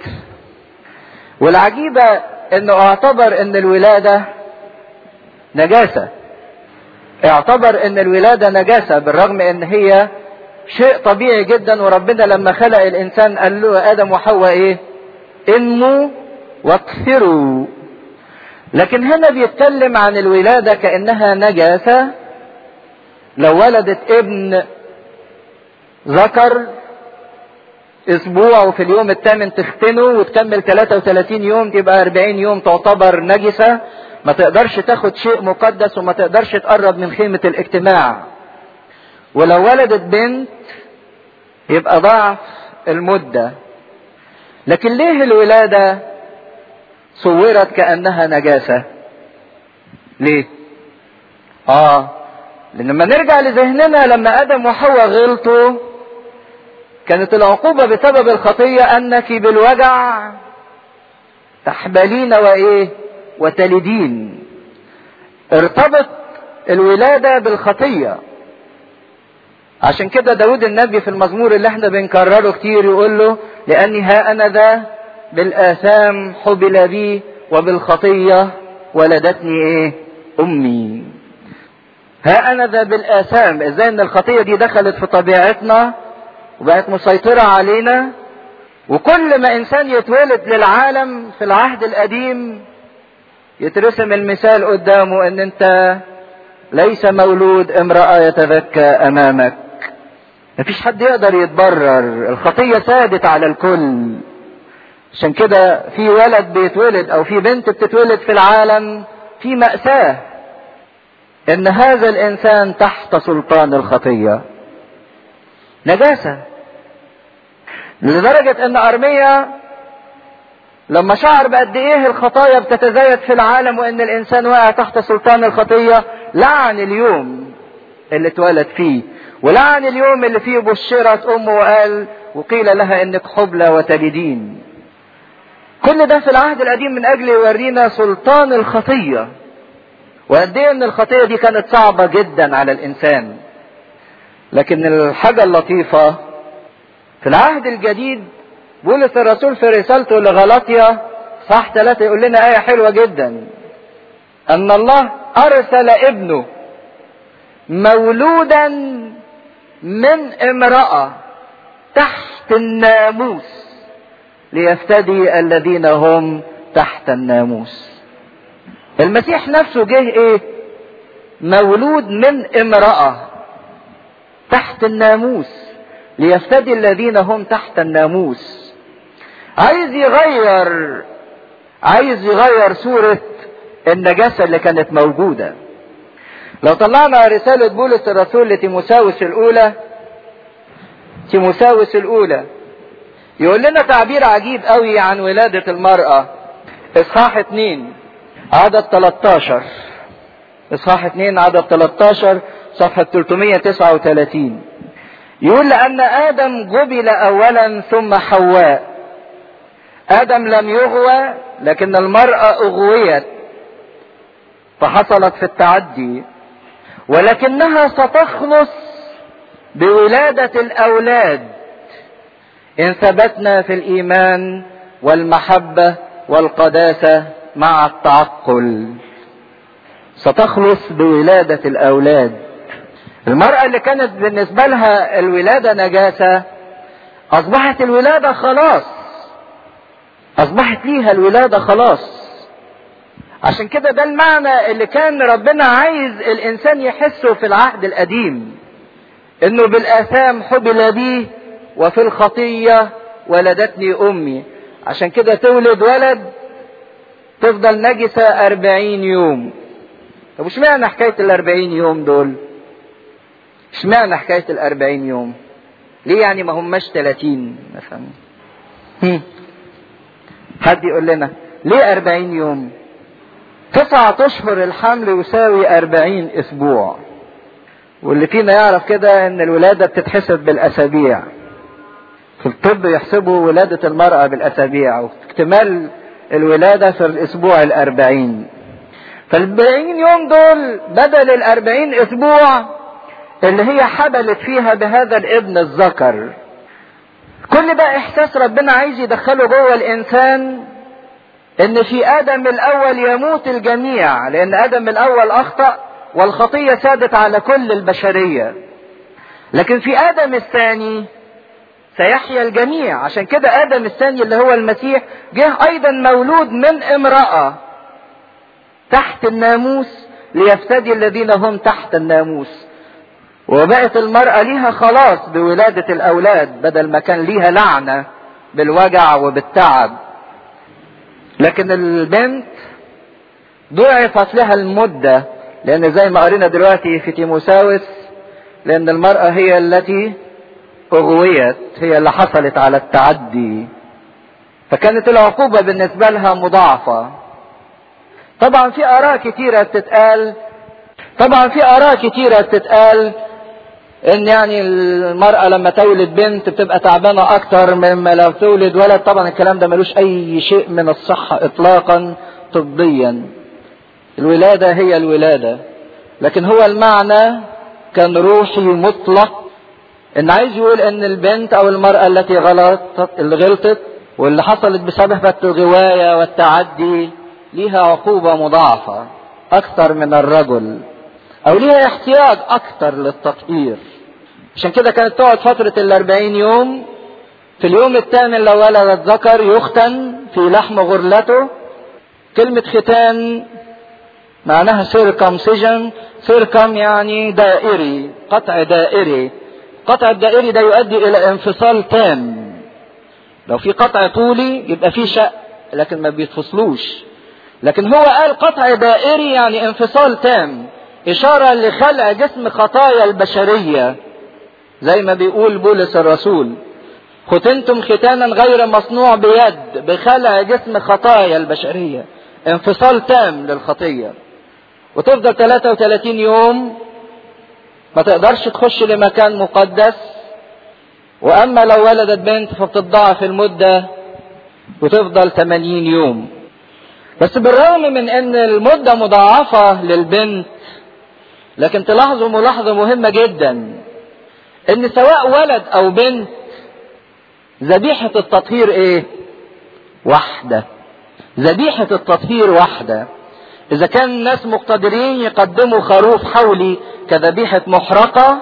والعجيبة انه اعتبر ان الولادة نجاسة اعتبر ان الولادة نجاسة بالرغم ان هي شيء طبيعي جدا وربنا لما خلق الانسان قال له ادم وحواء ايه انموا واكثروا لكن هنا بيتكلم عن الولادة كأنها نجاسة لو ولدت ابن ذكر اسبوع وفي اليوم الثامن تختنه وتكمل 33 يوم تبقى 40 يوم تعتبر نجسة ما تقدرش تاخد شيء مقدس وما تقدرش تقرب من خيمة الاجتماع ولو ولدت بنت يبقى ضعف المدة لكن ليه الولادة صورت كأنها نجاسة ليه اه لان لما نرجع لذهننا لما ادم وحواء غلطوا كانت العقوبة بسبب الخطية انك بالوجع تحبلين وايه وتلدين ارتبط الولادة بالخطية عشان كده داود النبي في المزمور اللي احنا بنكرره كتير يقول له لاني ها انا ذا بالآثام حبل بي وبالخطية ولدتني ايه امي ها انا ذا بالآثام ازاي ان الخطية دي دخلت في طبيعتنا وبقت مسيطرة علينا وكل ما انسان يتولد للعالم في العهد القديم يترسم المثال قدامه ان انت ليس مولود امرأة يتذكى امامك مفيش حد يقدر يتبرر الخطية سادت على الكل عشان كده في ولد بيتولد او في بنت بتتولد في العالم في مأساة ان هذا الانسان تحت سلطان الخطية نجاسة لدرجة ان ارميا لما شعر بقد ايه الخطايا بتتزايد في العالم وان الانسان واقع تحت سلطان الخطية لعن اليوم اللي اتولد فيه ولعن اليوم اللي فيه بشرت امه وقال وقيل لها انك حبلى وتلدين كل ده في العهد القديم من اجل يورينا سلطان الخطيه وقد ايه ان الخطيه دي كانت صعبه جدا على الانسان لكن الحاجه اللطيفه في العهد الجديد بولس الرسول في رسالته لغلاطيا صح ثلاثة يقول لنا آية حلوة جدا أن الله أرسل ابنه مولودا من امرأة تحت الناموس ليفتدي الذين هم تحت الناموس المسيح نفسه جه ايه مولود من امرأة تحت الناموس ليفتدي الذين هم تحت الناموس عايز يغير عايز يغير صورة النجاسة اللي كانت موجودة لو طلعنا رسالة بولس الرسول لتيموساوس الأولى تيموساوس الأولى يقول لنا تعبير عجيب قوي عن ولادة المرأة إصحاح 2 عدد 13 إصحاح 2 عدد 13 صفحة 339 يقول لأن آدم جبل أولا ثم حواء آدم لم يغوى لكن المرأة أغويت فحصلت في التعدي ولكنها ستخلص بولادة الأولاد إن ثبتنا في الإيمان والمحبة والقداسة مع التعقل ستخلص بولادة الأولاد المرأة اللي كانت بالنسبة لها الولادة نجاسة أصبحت الولادة خلاص أصبحت ليها الولادة خلاص عشان كده ده المعنى اللي كان ربنا عايز الإنسان يحسه في العهد القديم إنه بالآثام حبل بيه وفي الخطية ولدتني أمي عشان كده تولد ولد تفضل نجسة أربعين يوم طب اشمعنى حكاية الأربعين يوم دول اشمعنى حكاية الأربعين يوم ليه يعني ما هماش تلاتين مثلا حد يقول لنا ليه أربعين يوم تسعة أشهر الحمل يساوي أربعين أسبوع واللي فينا يعرف كده ان الولادة بتتحسب بالأسابيع في الطب يحسبوا ولادة المرأة بالأسابيع واكتمال الولادة في الأسبوع الأربعين فالأربعين يوم دول بدل الأربعين أسبوع اللي هي حبلت فيها بهذا الابن الذكر كل ده إحساس ربنا عايز يدخله جوه الإنسان إن في آدم الأول يموت الجميع لأن آدم الأول أخطأ والخطية سادت على كل البشرية لكن في آدم الثاني سيحيا الجميع عشان كده آدم الثاني اللي هو المسيح جه أيضا مولود من امرأة تحت الناموس ليفتدي الذين هم تحت الناموس وبقت المرأة ليها خلاص بولادة الأولاد بدل ما كان ليها لعنة بالوجع وبالتعب لكن البنت ضعفت لها المدة لأن زي ما قرينا دلوقتي في تيموساوس لأن المرأة هي التي أغويت هي اللي حصلت على التعدي فكانت العقوبة بالنسبة لها مضاعفة طبعا في آراء كتيرة بتتقال طبعا في آراء كتيرة بتتقال ان يعني المرأة لما تولد بنت بتبقى تعبانة اكتر مما لو تولد ولد طبعا الكلام ده ملوش اي شيء من الصحة اطلاقا طبيا الولادة هي الولادة لكن هو المعنى كان روحي مطلق ان عايز يقول ان البنت او المرأة التي غلطت اللي غلطت واللي حصلت بسبب الغواية والتعدي ليها عقوبة مضاعفة أكثر من الرجل أو ليها احتياج أكثر للتطهير عشان كده كانت تقعد فترة الأربعين يوم في اليوم الثامن لو ولدت ذكر يختن في لحم غرلته كلمة ختان معناها سيركمسيجن سيركم يعني دائري قطع دائري قطع الدائري ده يؤدي إلى انفصال تام لو في قطع طولي يبقى في شق لكن ما بيتفصلوش لكن هو قال قطع دائري يعني انفصال تام إشارة لخلع جسم خطايا البشرية زي ما بيقول بولس الرسول ختنتم ختانا غير مصنوع بيد بخلع جسم خطايا البشرية انفصال تام للخطية وتفضل 33 يوم ما تقدرش تخش لمكان مقدس واما لو ولدت بنت فبتضاعف المدة وتفضل 80 يوم بس بالرغم من ان المدة مضاعفة للبنت لكن تلاحظوا ملاحظة مهمة جدا ان سواء ولد او بنت ذبيحة التطهير ايه واحدة ذبيحة التطهير واحدة اذا كان الناس مقتدرين يقدموا خروف حولي كذبيحة محرقة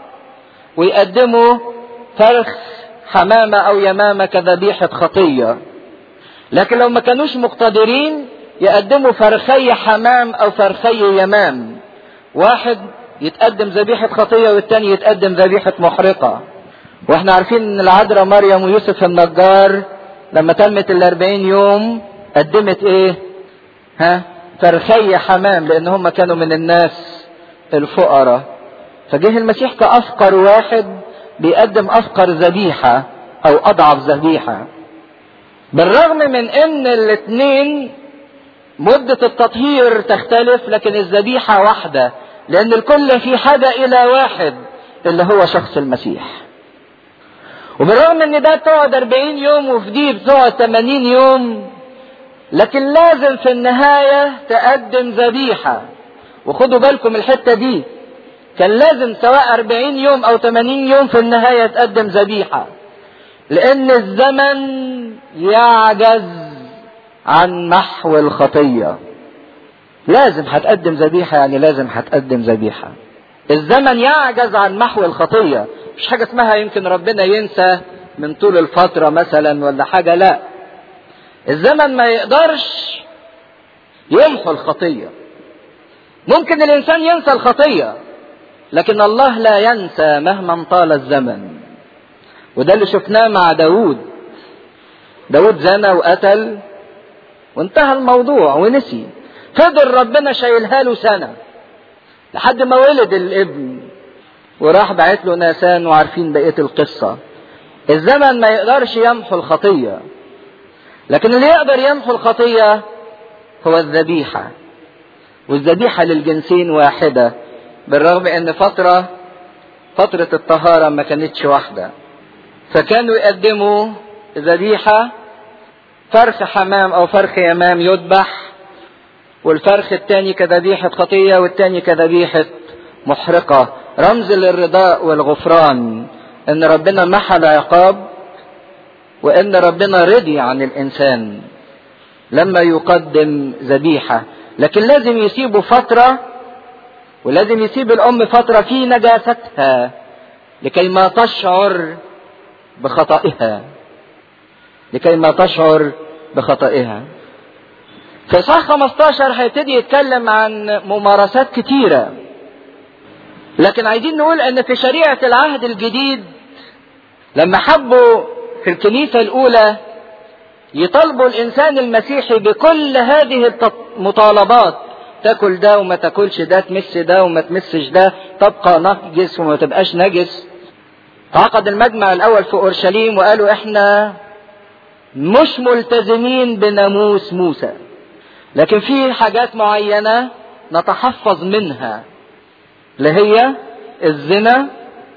ويقدموا فرخ حمامة او يمامة كذبيحة خطية لكن لو ما كانوش مقتدرين يقدموا فرخي حمام او فرخي يمام واحد يتقدم ذبيحة خطية والتاني يتقدم ذبيحة محرقة واحنا عارفين ان العذراء مريم ويوسف النجار لما تمت الاربعين يوم قدمت ايه ها فرخي حمام لان هم كانوا من الناس الفقراء فجه المسيح كافقر واحد بيقدم افقر ذبيحة او اضعف ذبيحة بالرغم من ان الاثنين مدة التطهير تختلف لكن الذبيحة واحدة لان الكل في حاجة الى واحد اللي هو شخص المسيح وبالرغم ان ده تقعد 40 يوم وفي دي بتقعد 80 يوم لكن لازم في النهاية تقدم ذبيحة وخدوا بالكم الحتة دي كان لازم سواء 40 يوم او 80 يوم في النهاية تقدم ذبيحة لان الزمن يعجز عن محو الخطية لازم هتقدم ذبيحة يعني لازم هتقدم ذبيحة الزمن يعجز عن محو الخطية مش حاجة اسمها يمكن ربنا ينسى من طول الفترة مثلا ولا حاجة لا الزمن ما يقدرش يمحو الخطية ممكن الإنسان ينسى الخطية لكن الله لا ينسى مهما طال الزمن وده اللي شفناه مع داود داود زنى وقتل وانتهى الموضوع ونسي فضل ربنا شايلها له سنة لحد ما ولد الابن وراح بعت له ناسان وعارفين بقية القصة الزمن ما يقدرش يمحو الخطية لكن اللي يقدر يمحو الخطية هو الذبيحة والذبيحة للجنسين واحدة بالرغم ان فترة فترة الطهارة ما كانتش واحدة فكانوا يقدموا ذبيحة فرخ حمام او فرخ يمام يذبح والفرخ الثاني كذبيحة خطية والثاني كذبيحة محرقة رمز للرضاء والغفران ان ربنا محى العقاب وان ربنا رضي عن الانسان لما يقدم ذبيحة لكن لازم يسيبوا فترة ولازم يسيب الام فترة في نجاستها لكي ما تشعر بخطئها لكي ما تشعر بخطئها في صح 15 هيبتدي يتكلم عن ممارسات كتيرة لكن عايزين نقول ان في شريعة العهد الجديد لما حبوا في الكنيسة الاولى يطالبوا الانسان المسيحي بكل هذه المطالبات تاكل ده وما تاكلش ده تمس ده وما تمسش ده تبقى نجس وما تبقاش نجس تعقد المجمع الاول في اورشليم وقالوا احنا مش ملتزمين بناموس موسى لكن في حاجات معينة نتحفظ منها اللي هي الزنا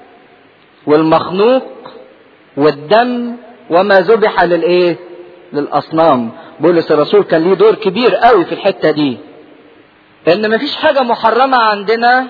والمخنوق والدم وما ذبح للايه للاصنام بولس الرسول كان ليه دور كبير قوي في الحتة دي ان مفيش حاجة محرمة عندنا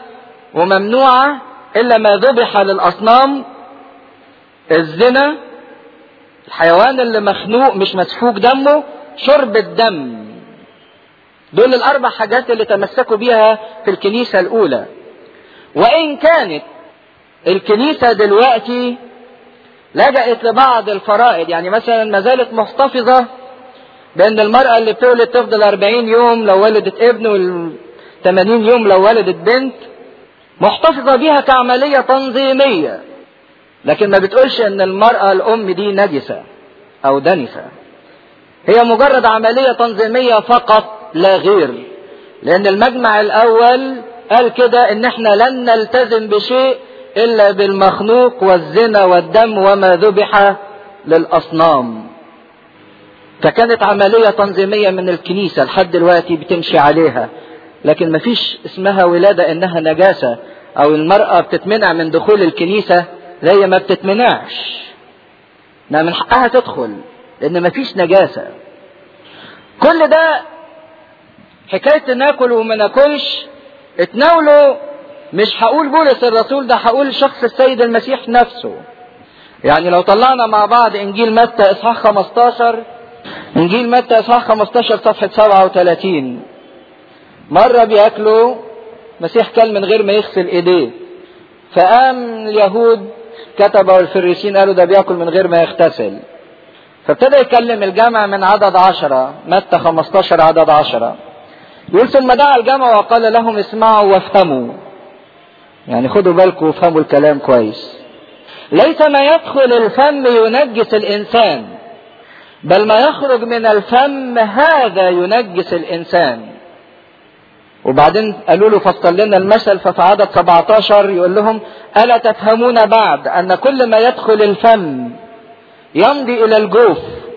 وممنوعة الا ما ذبح للاصنام الزنا الحيوان اللي مخنوق مش مسفوك دمه شرب الدم دول الاربع حاجات اللي تمسكوا بيها في الكنيسة الاولى وان كانت الكنيسة دلوقتي لجأت لبعض الفرائض يعني مثلا ما زالت محتفظة بأن المرأة اللي بتولد تفضل 40 يوم لو ولدت ابن وال 80 يوم لو ولدت بنت محتفظة بيها كعملية تنظيمية لكن ما بتقولش ان المرأة الأم دي نجسة أو دنسة هي مجرد عملية تنظيمية فقط لا غير لأن المجمع الأول قال كده ان احنا لن نلتزم بشيء الا بالمخنوق والزنا والدم وما ذبح للاصنام فكانت عملية تنظيمية من الكنيسة لحد دلوقتي بتمشي عليها لكن مفيش اسمها ولادة انها نجاسة او المرأة بتتمنع من دخول الكنيسة زي ما بتتمنعش انها من حقها تدخل لان مفيش نجاسة كل ده حكاية ناكل وما ناكلش اتناولوا مش هقول بولس الرسول ده هقول شخص السيد المسيح نفسه يعني لو طلعنا مع بعض انجيل متى اصحاح 15 انجيل متى اصحاح 15 صفحة 37 مرة بياكلوا مسيح كان من غير ما يغسل ايديه فقام اليهود كتبوا والفريسين قالوا ده بياكل من غير ما يغتسل فابتدى يكلم الجامع من عدد عشرة متى 15 عدد عشرة يقول ثم دعا الجامع وقال لهم اسمعوا وافهموا يعني خدوا بالكم وافهموا الكلام كويس ليس ما يدخل الفم ينجس الانسان بل ما يخرج من الفم هذا ينجس الانسان وبعدين قالوا له فصل لنا المثل ففي عدد 17 يقول لهم الا تفهمون بعد ان كل ما يدخل الفم يمضي الى الجوف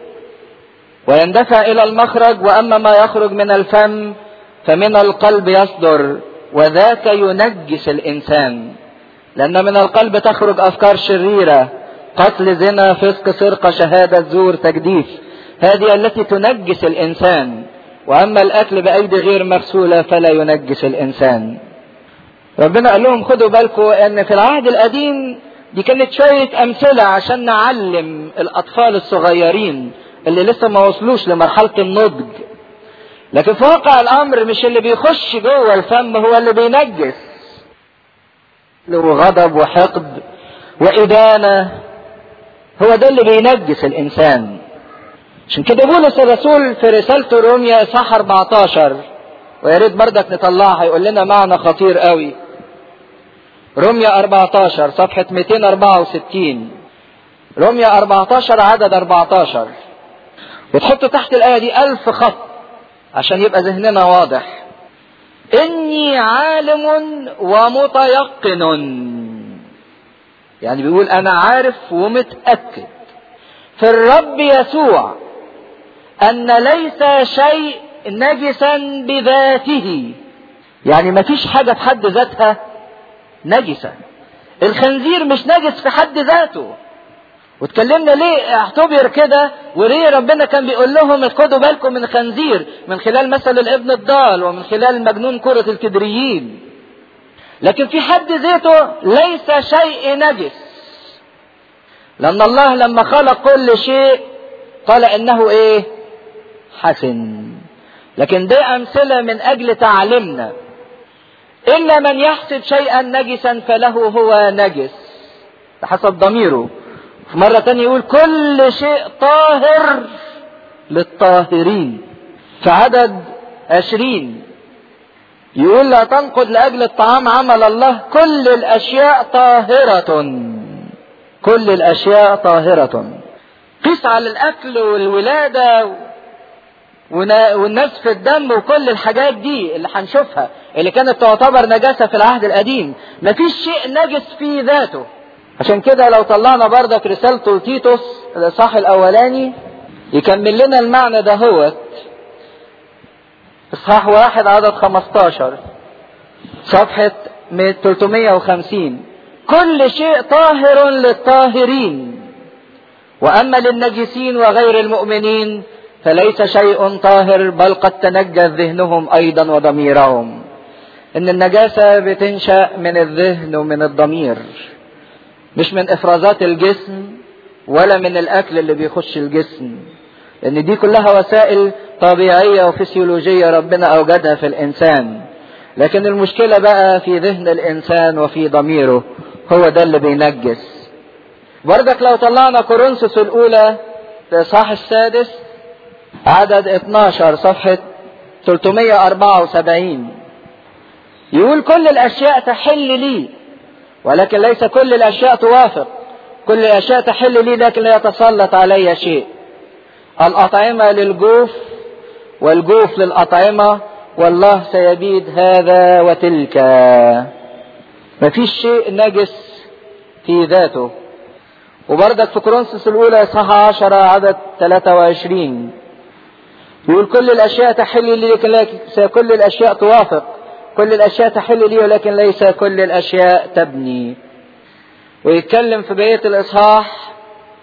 ويندفع الى المخرج واما ما يخرج من الفم فمن القلب يصدر وذاك ينجس الانسان لان من القلب تخرج افكار شريره قتل زنا فسق سرقه شهاده زور تجديف هذه التي تنجس الانسان واما الاكل بايدي غير مغسوله فلا ينجس الانسان ربنا قال لهم خدوا بالكم ان في العهد القديم دي كانت شويه امثله عشان نعلم الاطفال الصغيرين اللي لسه ما وصلوش لمرحله النضج لكن في واقع الامر مش اللي بيخش جوه الفم هو اللي بينجس وغضب وحقد وإدانة هو ده اللي بينجس الإنسان عشان كده بولس الرسول في رسالته روميا إصحاح 14 ويا ريت بردك نطلعها يقول لنا معنى خطير قوي روميا 14 صفحة 264 روميا 14 عدد 14 وتحطوا تحت الآية دي ألف خط عشان يبقى ذهننا واضح إني عالم ومتيقن يعني بيقول أنا عارف ومتأكد في الرب يسوع أن ليس شيء نجسا بذاته يعني ما فيش حاجة في حد ذاتها نجسة الخنزير مش نجس في حد ذاته واتكلمنا ليه اعتبر كده وليه ربنا كان بيقول لهم خدوا بالكم من خنزير من خلال مثل الابن الضال ومن خلال مجنون كرة الكدريين لكن في حد ذاته ليس شيء نجس لأن الله لما خلق كل شيء قال إنه إيه حسن لكن دي أمثلة من أجل تعلمنا إلا من يحسب شيئا نجسا فله هو نجس بحسب ضميره في مرة تانية يقول كل شيء طاهر للطاهرين في عدد عشرين يقول لا تنقض لأجل الطعام عمل الله كل الأشياء طاهرة كل الأشياء طاهرة قيس على الأكل والولادة والنزف الدم وكل الحاجات دي اللي هنشوفها اللي كانت تعتبر نجاسة في العهد القديم مفيش شيء نجس في ذاته عشان كده لو طلعنا بردك رسالته لتيتوس الاصحاح الاولاني يكمل لنا المعنى ده هو اصحاح واحد عدد 15 صفحة 350 كل شيء طاهر للطاهرين واما للنجسين وغير المؤمنين فليس شيء طاهر بل قد تنجس ذهنهم ايضا وضميرهم ان النجاسة بتنشأ من الذهن ومن الضمير مش من افرازات الجسم ولا من الاكل اللي بيخش الجسم لان دي كلها وسائل طبيعية وفسيولوجية ربنا اوجدها في الانسان لكن المشكلة بقى في ذهن الانسان وفي ضميره هو ده اللي بينجس برضك لو طلعنا كورنثوس الاولى في الاصحاح السادس عدد 12 صفحة 374 يقول كل الاشياء تحل لي ولكن ليس كل الاشياء توافق كل الاشياء تحل لي لكن لا يتسلط علي شيء الاطعمه للجوف والجوف للاطعمه والله سيبيد هذا وتلك مفيش شيء نجس في ذاته وبردك في كورنثوس الاولى اصحاح 10 عدد 23 يقول كل الاشياء تحل لي لكن كل الاشياء توافق كل الاشياء تحل لي ولكن ليس كل الاشياء تبني ويتكلم في بقيه الاصحاح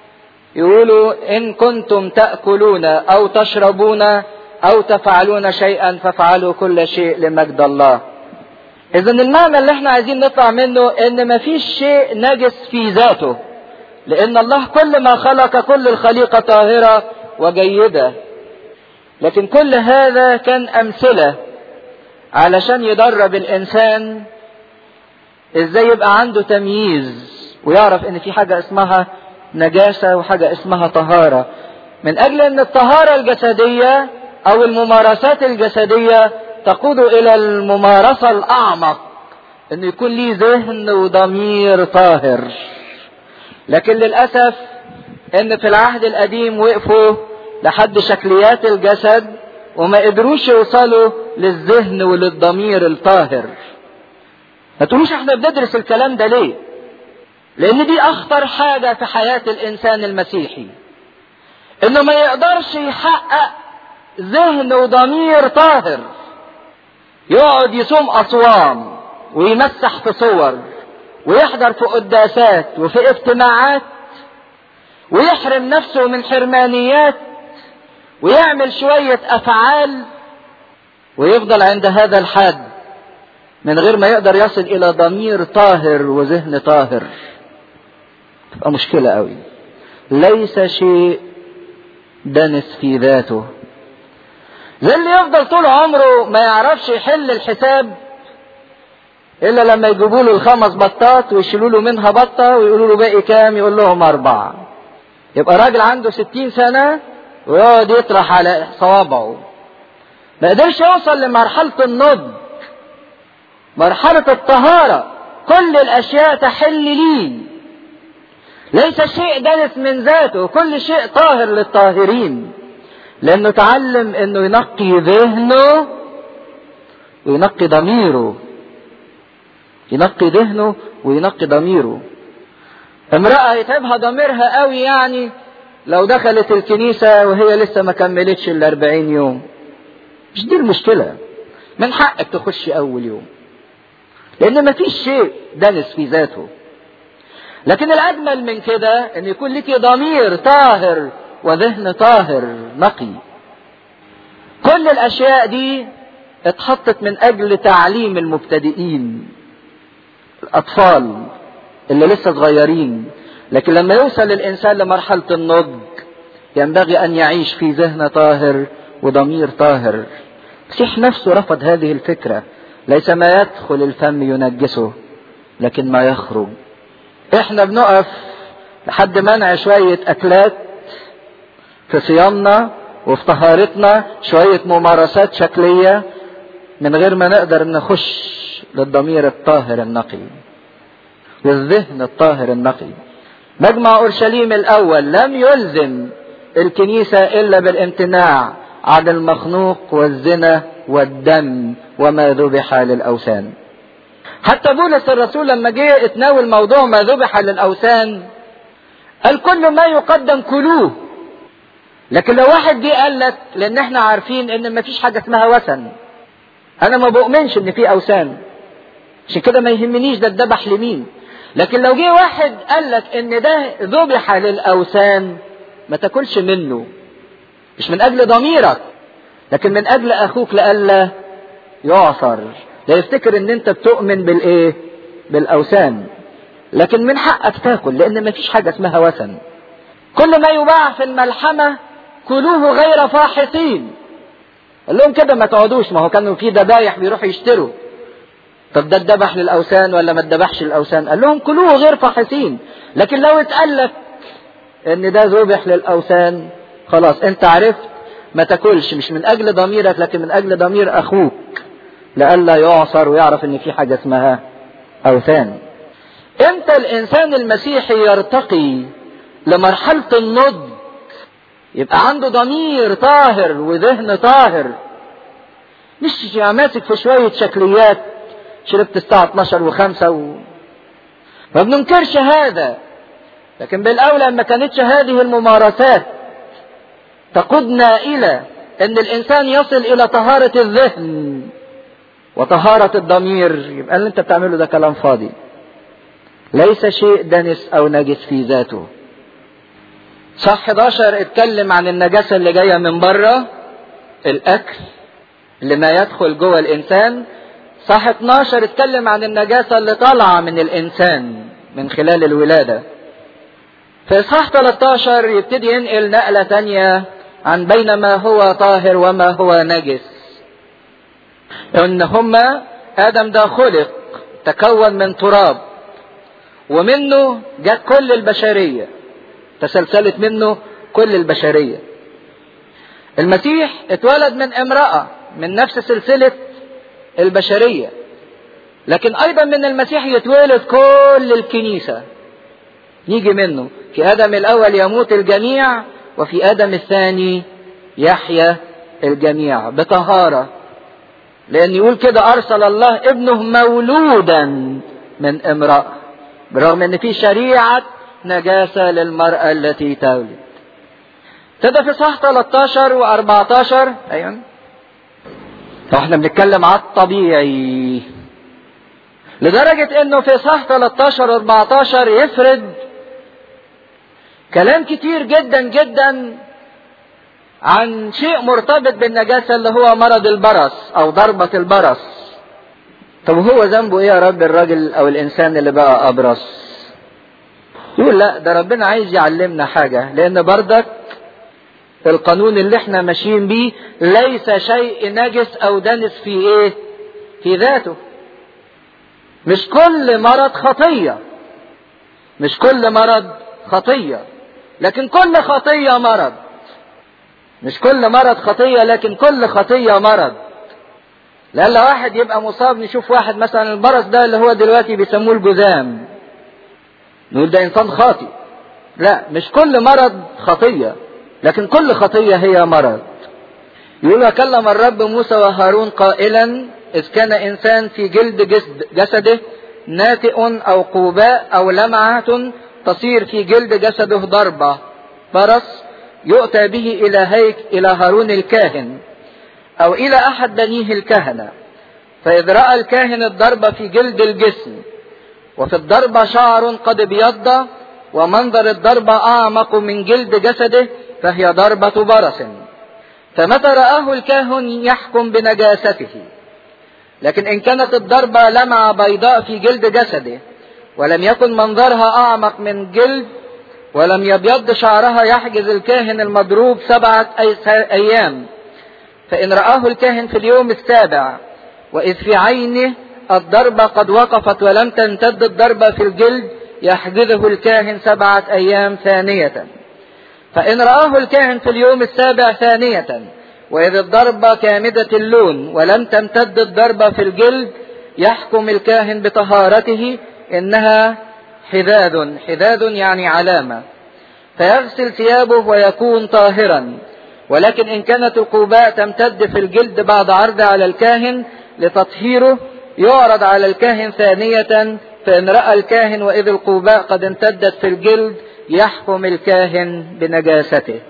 يقولوا ان كنتم تاكلون او تشربون او تفعلون شيئا فافعلوا كل شيء لمجد الله اذا المعنى اللي احنا عايزين نطلع منه ان مفيش شيء نجس في ذاته لان الله كل ما خلق كل الخليقه طاهره وجيده لكن كل هذا كان امثله علشان يدرب الانسان ازاي يبقى عنده تمييز ويعرف ان في حاجه اسمها نجاسه وحاجه اسمها طهاره من اجل ان الطهاره الجسديه او الممارسات الجسديه تقود الى الممارسه الاعمق ان يكون ليه ذهن وضمير طاهر لكن للاسف ان في العهد القديم وقفوا لحد شكليات الجسد وما قدروش يوصلوا للذهن وللضمير الطاهر ما تقولوش احنا بندرس الكلام ده ليه لان دي اخطر حاجة في حياة الانسان المسيحي انه ما يقدرش يحقق ذهن وضمير طاهر يقعد يصوم اصوام ويمسح في صور ويحضر في قداسات وفي اجتماعات ويحرم نفسه من حرمانيات ويعمل شوية افعال ويفضل عند هذا الحد من غير ما يقدر يصل الى ضمير طاهر وذهن طاهر تبقى مشكلة قوي ليس شيء دنس في ذاته زي اللي يفضل طول عمره ما يعرفش يحل الحساب الا لما يجيبوا له الخمس بطات ويشيلوا له منها بطه ويقولوا له باقي كام يقول لهم اربعه يبقى راجل عنده ستين سنه ويقعد يطرح على صوابعه ما قدرش يوصل لمرحله النضج مرحله الطهاره كل الاشياء تحل لي ليس شيء دنس من ذاته كل شيء طاهر للطاهرين لانه تعلم انه ينقي ذهنه وينقي ضميره ينقي ذهنه وينقي ضميره امرأة يتعبها ضميرها قوي يعني لو دخلت الكنيسة وهي لسه ما كملتش ال 40 يوم مش دي المشكلة من حقك تخش أول يوم لأن ما فيش شيء دنس في ذاته لكن الأجمل من كده أن يكون لك ضمير طاهر وذهن طاهر نقي كل الأشياء دي اتحطت من أجل تعليم المبتدئين الأطفال اللي لسه صغيرين لكن لما يوصل الإنسان لمرحلة النضج ينبغي أن يعيش في ذهن طاهر وضمير طاهر المسيح نفسه رفض هذه الفكرة ليس ما يدخل الفم ينجسه لكن ما يخرج احنا بنقف لحد منع شوية أكلات في صيامنا وفي طهارتنا شوية ممارسات شكلية من غير ما نقدر نخش للضمير الطاهر النقي للذهن الطاهر النقي مجمع اورشليم الاول لم يلزم الكنيسه الا بالامتناع عن المخنوق والزنا والدم وما ذبح للاوثان حتى بولس الرسول لما جه اتناول موضوع ما ذبح للاوثان قال كل ما يقدم كلوه لكن لو واحد جه قال لك لان احنا عارفين ان ما فيش حاجه اسمها وثن انا ما بؤمنش ان في اوثان عشان كده ما يهمنيش ده اتذبح لمين لكن لو جه واحد قال لك ان ده ذبح للاوثان ما تاكلش منه مش من اجل ضميرك لكن من اجل اخوك لئلا يعثر لا يفتكر ان انت بتؤمن بالايه بالاوثان لكن من حقك تاكل لان ما فيش حاجه اسمها وثن كل ما يباع في الملحمة كلوه غير فاحصين قال لهم كده ما تقعدوش ما هو كانوا في ذبايح بيروحوا يشتروا طب ده اتذبح للاوثان ولا ما اتذبحش للاوثان قال لهم كلوه غير فاحصين لكن لو اتقال لك ان ده ذبح للاوثان خلاص انت عرفت ما تاكلش مش من اجل ضميرك لكن من اجل ضمير اخوك لئلا يعصر ويعرف ان في حاجه اسمها اوثان امتى الانسان المسيحي يرتقي لمرحله النضج يبقى عنده ضمير طاهر وذهن طاهر مش ماسك في شويه شكليات شربت الساعه 12 و5 و... ما بننكرش هذا لكن بالاولى ما كانتش هذه الممارسات تقودنا الى ان الانسان يصل الى طهاره الذهن وطهاره الضمير يبقى اللي انت بتعمله ده كلام فاضي ليس شيء دنس او نجس في ذاته صح 11 اتكلم عن النجاسه اللي جايه من بره الاكل اللي ما يدخل جوه الانسان صح 12 اتكلم عن النجاسه اللي طالعه من الانسان من خلال الولاده في اصحاح 13 يبتدي ينقل نقله تانية عن بين ما هو طاهر وما هو نجس ان هما ادم ده خلق تكون من تراب ومنه جت كل البشريه تسلسلت منه كل البشريه المسيح اتولد من امراه من نفس سلسله البشريه لكن ايضا من المسيح يتولد كل الكنيسه يجي منه في ادم الاول يموت الجميع وفي ادم الثاني يحيا الجميع بطهاره لان يقول كده ارسل الله ابنه مولودا من امراه برغم ان في شريعه نجاسه للمراه التي تولد ابتدى في صح 13 و14 ايوه فاحنا بنتكلم على الطبيعي لدرجة انه في صح 13 14 يفرد كلام كتير جدا جدا عن شيء مرتبط بالنجاسة اللي هو مرض البرص او ضربة البرص طب هو ذنبه ايه يا رب الراجل او الانسان اللي بقى ابرص يقول لا ده ربنا عايز يعلمنا حاجة لان بردك القانون اللي احنا ماشيين بيه ليس شيء نجس او دنس في ايه في ذاته مش كل مرض خطية مش كل مرض خطية لكن كل خطية مرض مش كل مرض خطية لكن كل خطية مرض لأن واحد يبقى مصاب نشوف واحد مثلا البرص ده اللي هو دلوقتي بيسموه الجذام نقول ده إنسان خاطئ لا مش كل مرض خطية لكن كل خطية هي مرض يقول كلم الرب موسى وهارون قائلا إذ كان إنسان في جلد جسد جسده ناتئ أو قوباء أو لمعة تصير في جلد جسده ضربة برص يؤتى به إلى هيك إلى هارون الكاهن أو إلى أحد بنيه الكهنة فإذ رأى الكاهن الضربة في جلد الجسم وفي الضربة شعر قد ابيض ومنظر الضربة أعمق من جلد جسده فهي ضربة برص فمتى رآه الكاهن يحكم بنجاسته لكن إن كانت الضربة لمعة بيضاء في جلد جسده ولم يكن منظرها أعمق من جلد ولم يبيض شعرها يحجز الكاهن المضروب سبعة أيام فإن رآه الكاهن في اليوم السابع وإذ في عينه الضربة قد وقفت ولم تمتد الضربة في الجلد يحجزه الكاهن سبعة أيام ثانية فإن رآه الكاهن في اليوم السابع ثانية وإذ الضربة كامدة اللون ولم تمتد الضربة في الجلد يحكم الكاهن بطهارته إنها حذاذ حذاذ يعني علامة فيغسل ثيابه ويكون طاهرا ولكن إن كانت القوباء تمتد في الجلد بعد عرض على الكاهن لتطهيره يعرض على الكاهن ثانية فإن رأى الكاهن وإذ القوباء قد امتدت في الجلد يحكم الكاهن بنجاسته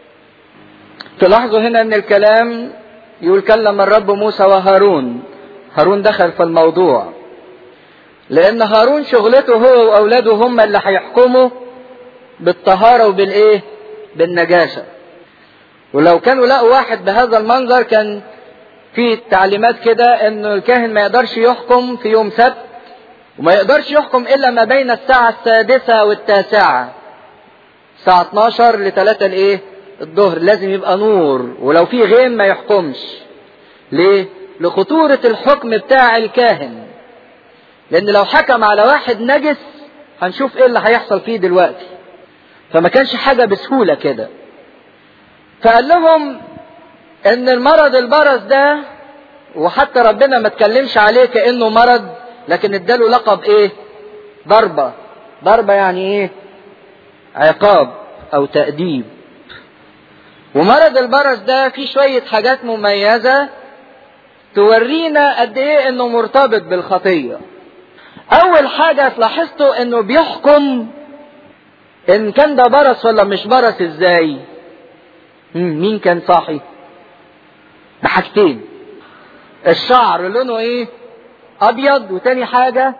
تلاحظوا هنا ان الكلام يقول كلم الرب موسى وهارون هارون دخل في الموضوع لان هارون شغلته هو واولاده هم اللي هيحكموا بالطهاره وبالايه بالنجاسه ولو كانوا لقوا واحد بهذا المنظر كان في تعليمات كده انه الكاهن ما يقدرش يحكم في يوم سبت وما يقدرش يحكم الا ما بين الساعه السادسه والتاسعه الساعة 12 ل 3 الايه الظهر لازم يبقى نور ولو في غيم ما يحكمش ليه لخطورة الحكم بتاع الكاهن لان لو حكم على واحد نجس هنشوف ايه اللي هيحصل فيه دلوقتي فما كانش حاجة بسهولة كده فقال لهم ان المرض البرص ده وحتى ربنا ما اتكلمش عليه كانه مرض لكن اداله لقب ايه ضربة ضربة يعني ايه عقاب او تأديب ومرض البرص ده فيه شوية حاجات مميزة تورينا قد ايه انه مرتبط بالخطية اول حاجة لاحظتوا انه بيحكم ان كان ده برص ولا مش برص ازاي مين كان صاحي بحاجتين الشعر لونه ايه ابيض وتاني حاجة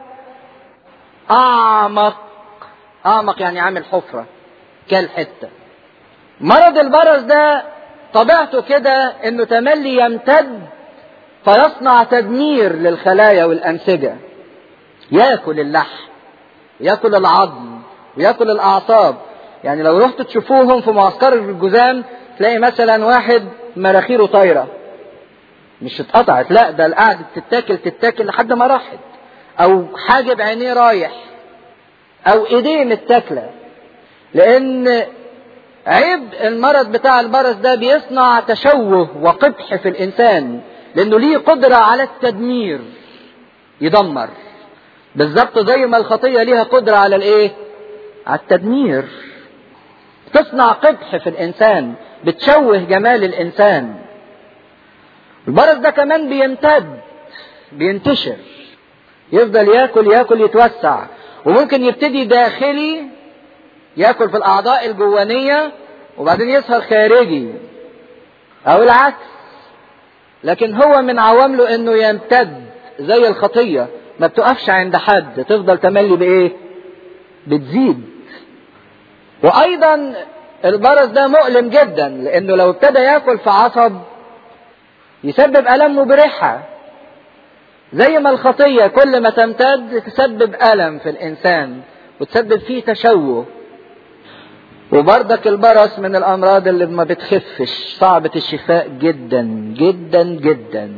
اعمق اعمق يعني عامل حفرة كالحتة مرض البرص ده طبيعته كده انه تملي يمتد فيصنع تدمير للخلايا والانسجة ياكل اللحم ياكل العظم وياكل الاعصاب يعني لو رحتوا تشوفوهم في معسكر الجزام تلاقي مثلا واحد مراخيره طايره مش اتقطعت لا ده قعدت تتاكل تتاكل لحد ما راحت او حاجب عينيه رايح او ايديه متاكله لان عيب المرض بتاع البرص ده بيصنع تشوه وقبح في الانسان لانه ليه قدره على التدمير يدمر بالظبط زي ما الخطيه ليها قدره على الايه على التدمير تصنع قبح في الانسان بتشوه جمال الانسان البرص ده كمان بيمتد بينتشر يفضل ياكل ياكل يتوسع وممكن يبتدي داخلي ياكل في الاعضاء الجوانيه وبعدين يظهر خارجي او العكس لكن هو من عوامله انه يمتد زي الخطيه ما بتقفش عند حد تفضل تملي بايه بتزيد وايضا البرص ده مؤلم جدا لانه لو ابتدى ياكل في عصب يسبب الام مبرحه زي ما الخطيه كل ما تمتد تسبب الم في الانسان وتسبب فيه تشوه وبرضك البرص من الامراض اللي ما بتخفش صعبه الشفاء جدا جدا جدا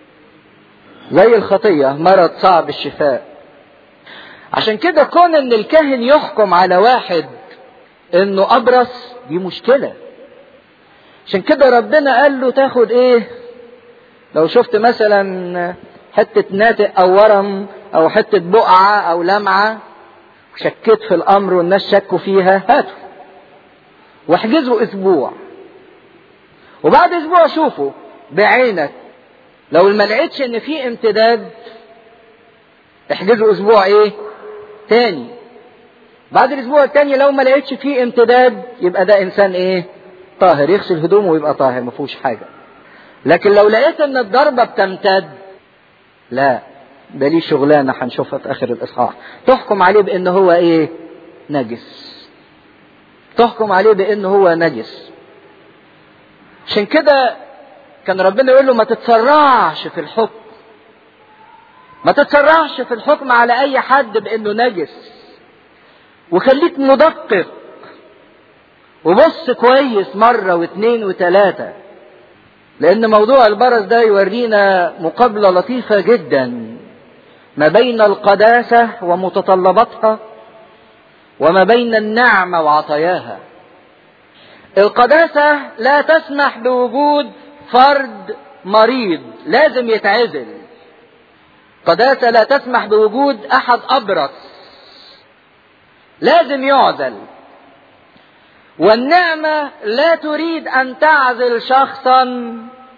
زي الخطيه مرض صعب الشفاء عشان كده كون ان الكاهن يحكم على واحد انه ابرص دي مشكله عشان كده ربنا قال له تاخد ايه لو شفت مثلا حتة ناتئ أو ورم أو حتة بقعة أو لمعة شكيت في الأمر والناس شكوا فيها هاته واحجزوا أسبوع وبعد أسبوع شوفوا بعينك لو ما لقيتش إن في امتداد احجزوا أسبوع إيه؟ تاني بعد الأسبوع التاني لو ما لقيتش فيه امتداد يبقى ده إنسان إيه؟ طاهر يغسل هدومه ويبقى طاهر ما فيهوش حاجة لكن لو لقيت ان الضربة بتمتد لا ده ليه شغلانة هنشوفها في اخر الاصحاح تحكم عليه بان هو ايه نجس تحكم عليه بان هو نجس عشان كده كان ربنا يقول له ما تتسرعش في الحكم ما تتسرعش في الحكم على اي حد بانه نجس وخليك مدقق وبص كويس مرة واثنين وثلاثة لأن موضوع البرص ده يورينا مقابلة لطيفة جدا ما بين القداسة ومتطلباتها وما بين النعمة وعطاياها. القداسة لا تسمح بوجود فرد مريض لازم يتعزل. قداسة لا تسمح بوجود أحد أبرص لازم يعزل. والنعمة لا تريد أن تعزل شخصا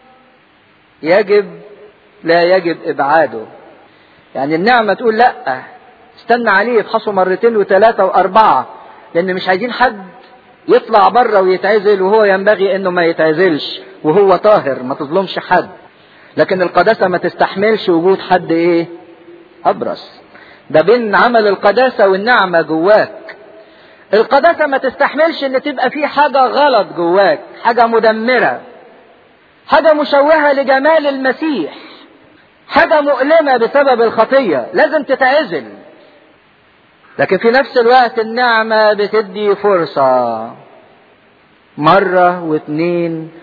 يجب لا يجب إبعاده يعني النعمة تقول لا استنى عليه يفحصوا مرتين وثلاثة وأربعة لأن مش عايزين حد يطلع بره ويتعزل وهو ينبغي انه ما يتعزلش وهو طاهر ما تظلمش حد لكن القداسة ما تستحملش وجود حد ايه ابرص ده بين عمل القداسة والنعمة جواك القداسة ما تستحملش ان تبقى في حاجة غلط جواك حاجة مدمرة حاجة مشوهة لجمال المسيح حاجة مؤلمة بسبب الخطية لازم تتعزل لكن في نفس الوقت النعمة بتدي فرصة مرة واثنين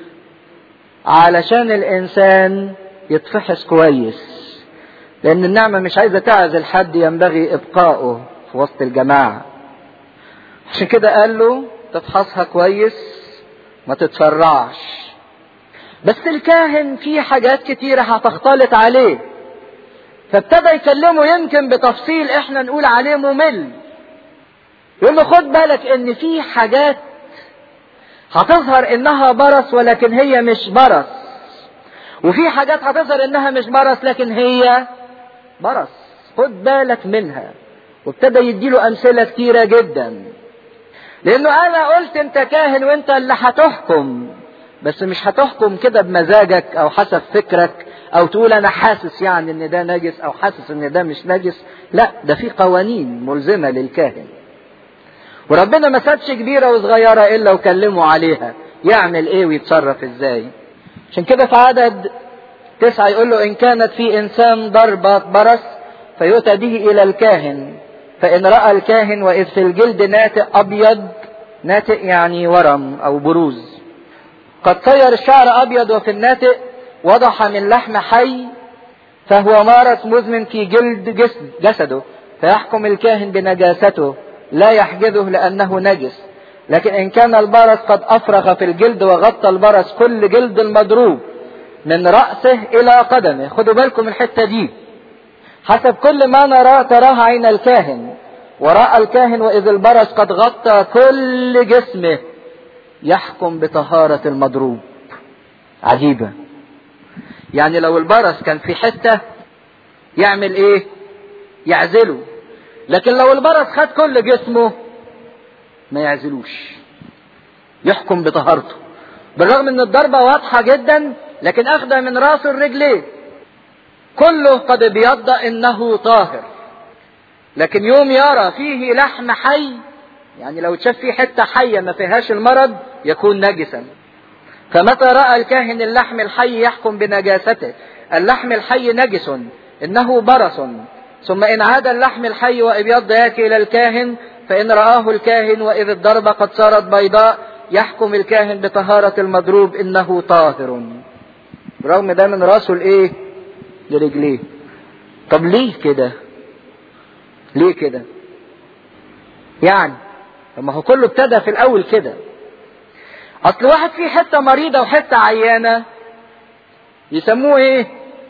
علشان الإنسان يتفحص كويس لأن النعمة مش عايزة تعزل حد ينبغي إبقائه في وسط الجماعة عشان كده قال له تفحصها كويس ما تتسرعش بس الكاهن في حاجات كتيرة هتختلط عليه فابتدى يكلمه يمكن بتفصيل احنا نقول عليه ممل يقول له خد بالك ان في حاجات هتظهر انها برص ولكن هي مش برص وفي حاجات هتظهر انها مش برص لكن هي برص خد بالك منها وابتدى يديله امثله كتيره جدا لانه انا قلت انت كاهن وانت اللي هتحكم بس مش هتحكم كده بمزاجك او حسب فكرك او تقول انا حاسس يعني ان ده نجس او حاسس ان ده مش نجس لا ده في قوانين ملزمه للكاهن وربنا ما سابش كبيره وصغيره الا وكلموا عليها يعمل ايه ويتصرف ازاي عشان كده في عدد تسعة يقول له إن كانت في إنسان ضربة برص فيؤتى به إلى الكاهن فإن رأى الكاهن وإذ في الجلد ناتئ أبيض ناتئ يعني ورم أو بروز قد صير الشعر أبيض وفي الناتئ وضح من لحم حي فهو مارس مزمن في جلد جسد جسده فيحكم الكاهن بنجاسته لا يحجزه لأنه نجس لكن إن كان البرص قد أفرغ في الجلد وغطى البرص كل جلد المضروب من رأسه إلى قدمه خدوا بالكم من الحتة دي حسب كل ما نرى تراها عين الكاهن ورأى الكاهن وإذ البرص قد غطى كل جسمه يحكم بطهارة المضروب عجيبة يعني لو البرص كان في حتة يعمل ايه يعزله لكن لو البرص خد كل جسمه ما يعزلوش يحكم بطهارته بالرغم ان الضربة واضحة جدا لكن اخذها من راسه الرجلين كله قد بيض انه طاهر لكن يوم يرى فيه لحم حي يعني لو تشاف فيه حتة حية ما فيهاش المرض يكون نجسا فمتى رأى الكاهن اللحم الحي يحكم بنجاسته اللحم الحي نجس إنه برص ثم إن عاد اللحم الحي وإبيض يأتي إلى الكاهن فإن رآه الكاهن وإذ الضربة قد صارت بيضاء يحكم الكاهن بطهارة المضروب إنه طاهر رغم ده من راسه لإيه لرجليه طب ليه كده ليه كده يعني ما هو كله ابتدى في الأول كده اصل واحد فيه حته مريضه وحته عيانه يسموه ايه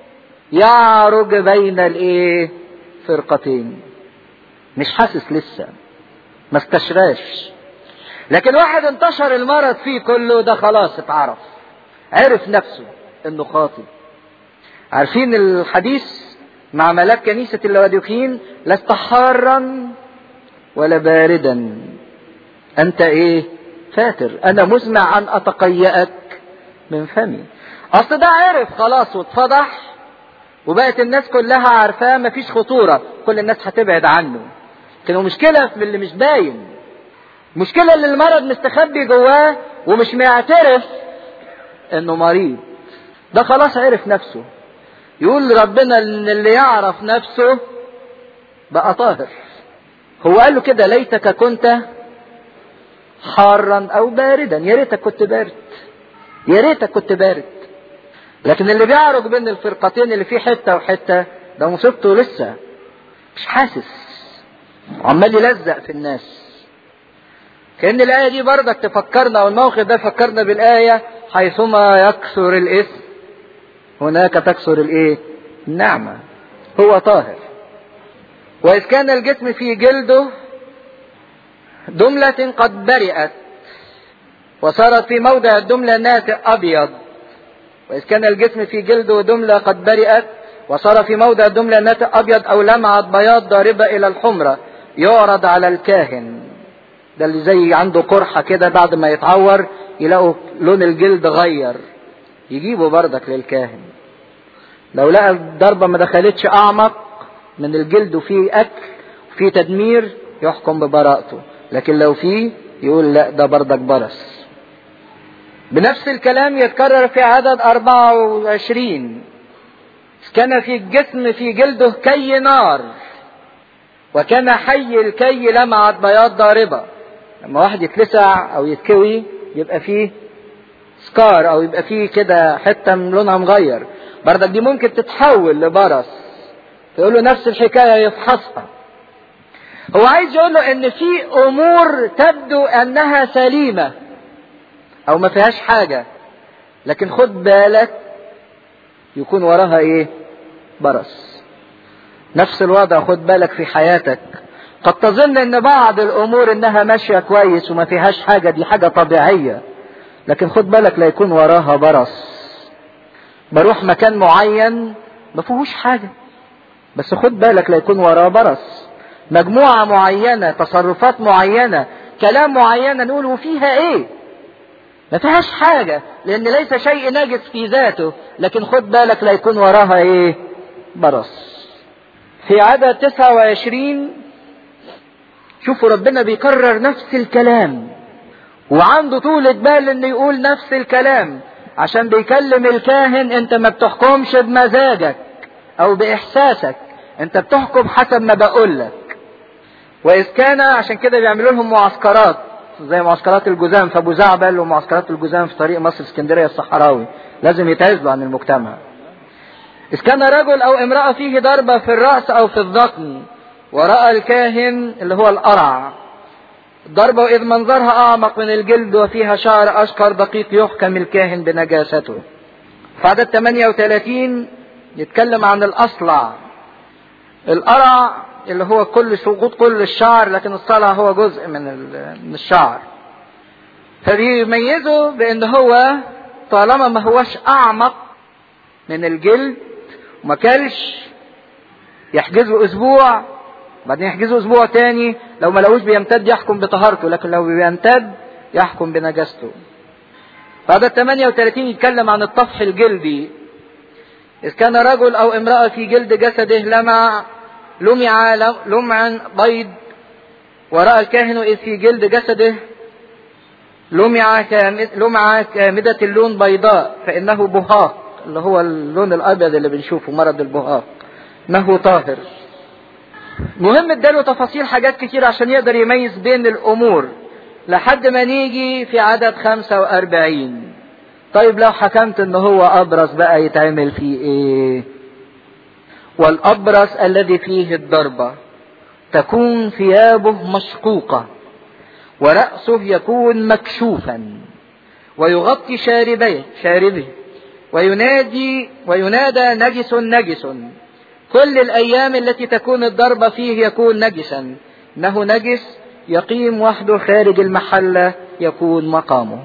يعرج بين الايه فرقتين مش حاسس لسه ما استشراش لكن واحد انتشر المرض فيه كله ده خلاص اتعرف عرف نفسه انه خاطئ عارفين الحديث مع ملاك كنيسة اللواديكيين لست حارا ولا باردا انت ايه فاتر انا مزمع ان اتقيأك من فمي اصل ده عرف خلاص واتفضح وبقت الناس كلها عارفاه مفيش خطورة كل الناس هتبعد عنه لكن المشكلة في اللي مش باين المشكلة اللي المرض مستخبي جواه ومش معترف انه مريض ده خلاص عرف نفسه يقول ربنا ان اللي يعرف نفسه بقى طاهر هو قال له كده ليتك كنت حارا او باردا يا ريتك كنت بارد يا ريتك كنت بارد لكن اللي بيعرج بين الفرقتين اللي فيه حته وحته ده مصيبته لسه مش حاسس وعمال يلزق في الناس كأن الآية دي برضك تفكرنا أو الموقف ده فكرنا بالآية حيثما يكثر الإثم هناك تكثر الإيه؟ النعمة هو طاهر وإذ كان الجسم في جلده دملة قد برئت وصارت في موضع الدملة ناتئ أبيض وإذ كان الجسم في جلده دملة قد برئت وصار في موضع الدملة ناتئ أبيض أو لمعت بياض ضاربة إلى الحمرة يعرض على الكاهن ده اللي زي عنده قرحة كده بعد ما يتعور يلاقوا لون الجلد غير يجيبوا بردك للكاهن لو لقى الضربة ما دخلتش أعمق من الجلد وفيه أكل وفيه تدمير يحكم ببراءته لكن لو فيه يقول لا ده بردك برص بنفس الكلام يتكرر في عدد 24 كان في الجسم في جلده كي نار وكان حي الكي لمعت بياض ضاربة لما واحد يتلسع او يتكوي يبقى فيه سكار او يبقى فيه كده حتة من لونها مغير بردك دي ممكن تتحول لبرص يقول له نفس الحكاية يفحصها هو عايز يقول له ان في امور تبدو انها سليمة او ما فيهاش حاجة لكن خد بالك يكون وراها ايه برص نفس الوضع خد بالك في حياتك قد تظن ان بعض الامور انها ماشية كويس وما فيهاش حاجة دي حاجة طبيعية لكن خد بالك لا يكون وراها برص بروح مكان معين ما فيهوش حاجة بس خد بالك لا يكون وراه برص مجموعة معينة تصرفات معينة كلام معينة نقول وفيها ايه ما فيهاش حاجة لان ليس شيء نجس في ذاته لكن خد بالك لا يكون وراها ايه برص في عدد 29 شوفوا ربنا بيكرر نفس الكلام وعنده طولة بال انه يقول نفس الكلام عشان بيكلم الكاهن انت ما بتحكمش بمزاجك او باحساسك انت بتحكم حسب ما بقول لك واذ كان عشان كده بيعملوا لهم معسكرات زي معسكرات الجزام في ابو زعبل ومعسكرات الجزام في طريق مصر اسكندريه الصحراوي لازم يتعزلوا عن المجتمع اذ كان رجل او امراه فيه ضربه في الراس او في الذقن وراى الكاهن اللي هو القرع الضربة وإذ منظرها أعمق من الجلد وفيها شعر أشقر دقيق يحكم الكاهن بنجاسته. في عدد 38 يتكلم عن الأصلع. القرع اللي هو كل سقوط كل الشعر لكن الصلع هو جزء من من الشعر. فبيميزه بأن هو طالما ما هوش أعمق من الجلد وما كلش يحجزه أسبوع بعدين يحجزه اسبوع تاني لو ما لقوش بيمتد يحكم بطهارته لكن لو بيمتد يحكم بنجاسته بعد 38 يتكلم عن الطفح الجلدي إذ كان رجل أو امرأة في جلد جسده لمع لمع لمعا بيض ورأى الكاهن إذ في جلد جسده لمع لمعة كامدة اللون بيضاء فإنه بهاق اللي هو اللون الأبيض اللي بنشوفه مرض البهاق إنه طاهر مهم اداله تفاصيل حاجات كتير عشان يقدر يميز بين الامور لحد ما نيجي في عدد 45 طيب لو حكمت ان هو ابرص بقى يتعمل فيه ايه والابرص الذي فيه الضربة تكون ثيابه مشقوقة ورأسه يكون مكشوفا ويغطي شاربيه شاربه وينادي وينادى نجس نجس كل الأيام التي تكون الضربة فيه يكون نجسا إنه نجس يقيم وحده خارج المحلة يكون مقامه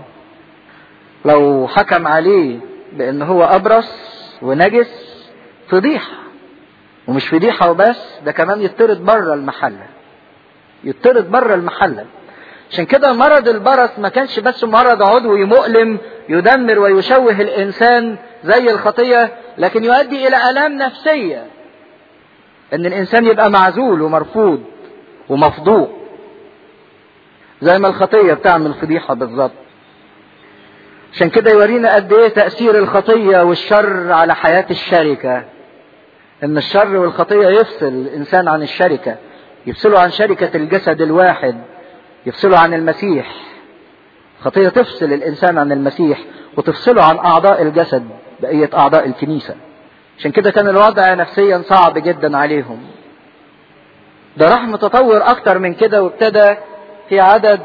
لو حكم عليه بأن هو أبرص ونجس فضيحة ومش فضيحة وبس ده كمان يطرد بره المحلة يطرد بره المحلة عشان كده مرض البرص ما كانش بس مرض عضوي مؤلم يدمر ويشوه الإنسان زي الخطية لكن يؤدي إلى آلام نفسية ان الانسان يبقى معزول ومرفوض ومفضوح زي ما الخطية بتعمل فضيحة بالظبط عشان كده يورينا قد ايه تأثير الخطية والشر على حياة الشركة ان الشر والخطية يفصل الانسان عن الشركة يفصله عن شركة الجسد الواحد يفصله عن المسيح خطية تفصل الانسان عن المسيح وتفصله عن اعضاء الجسد بقية اعضاء الكنيسة عشان كده كان الوضع نفسيا صعب جدا عليهم ده راح متطور اكتر من كده وابتدى في عدد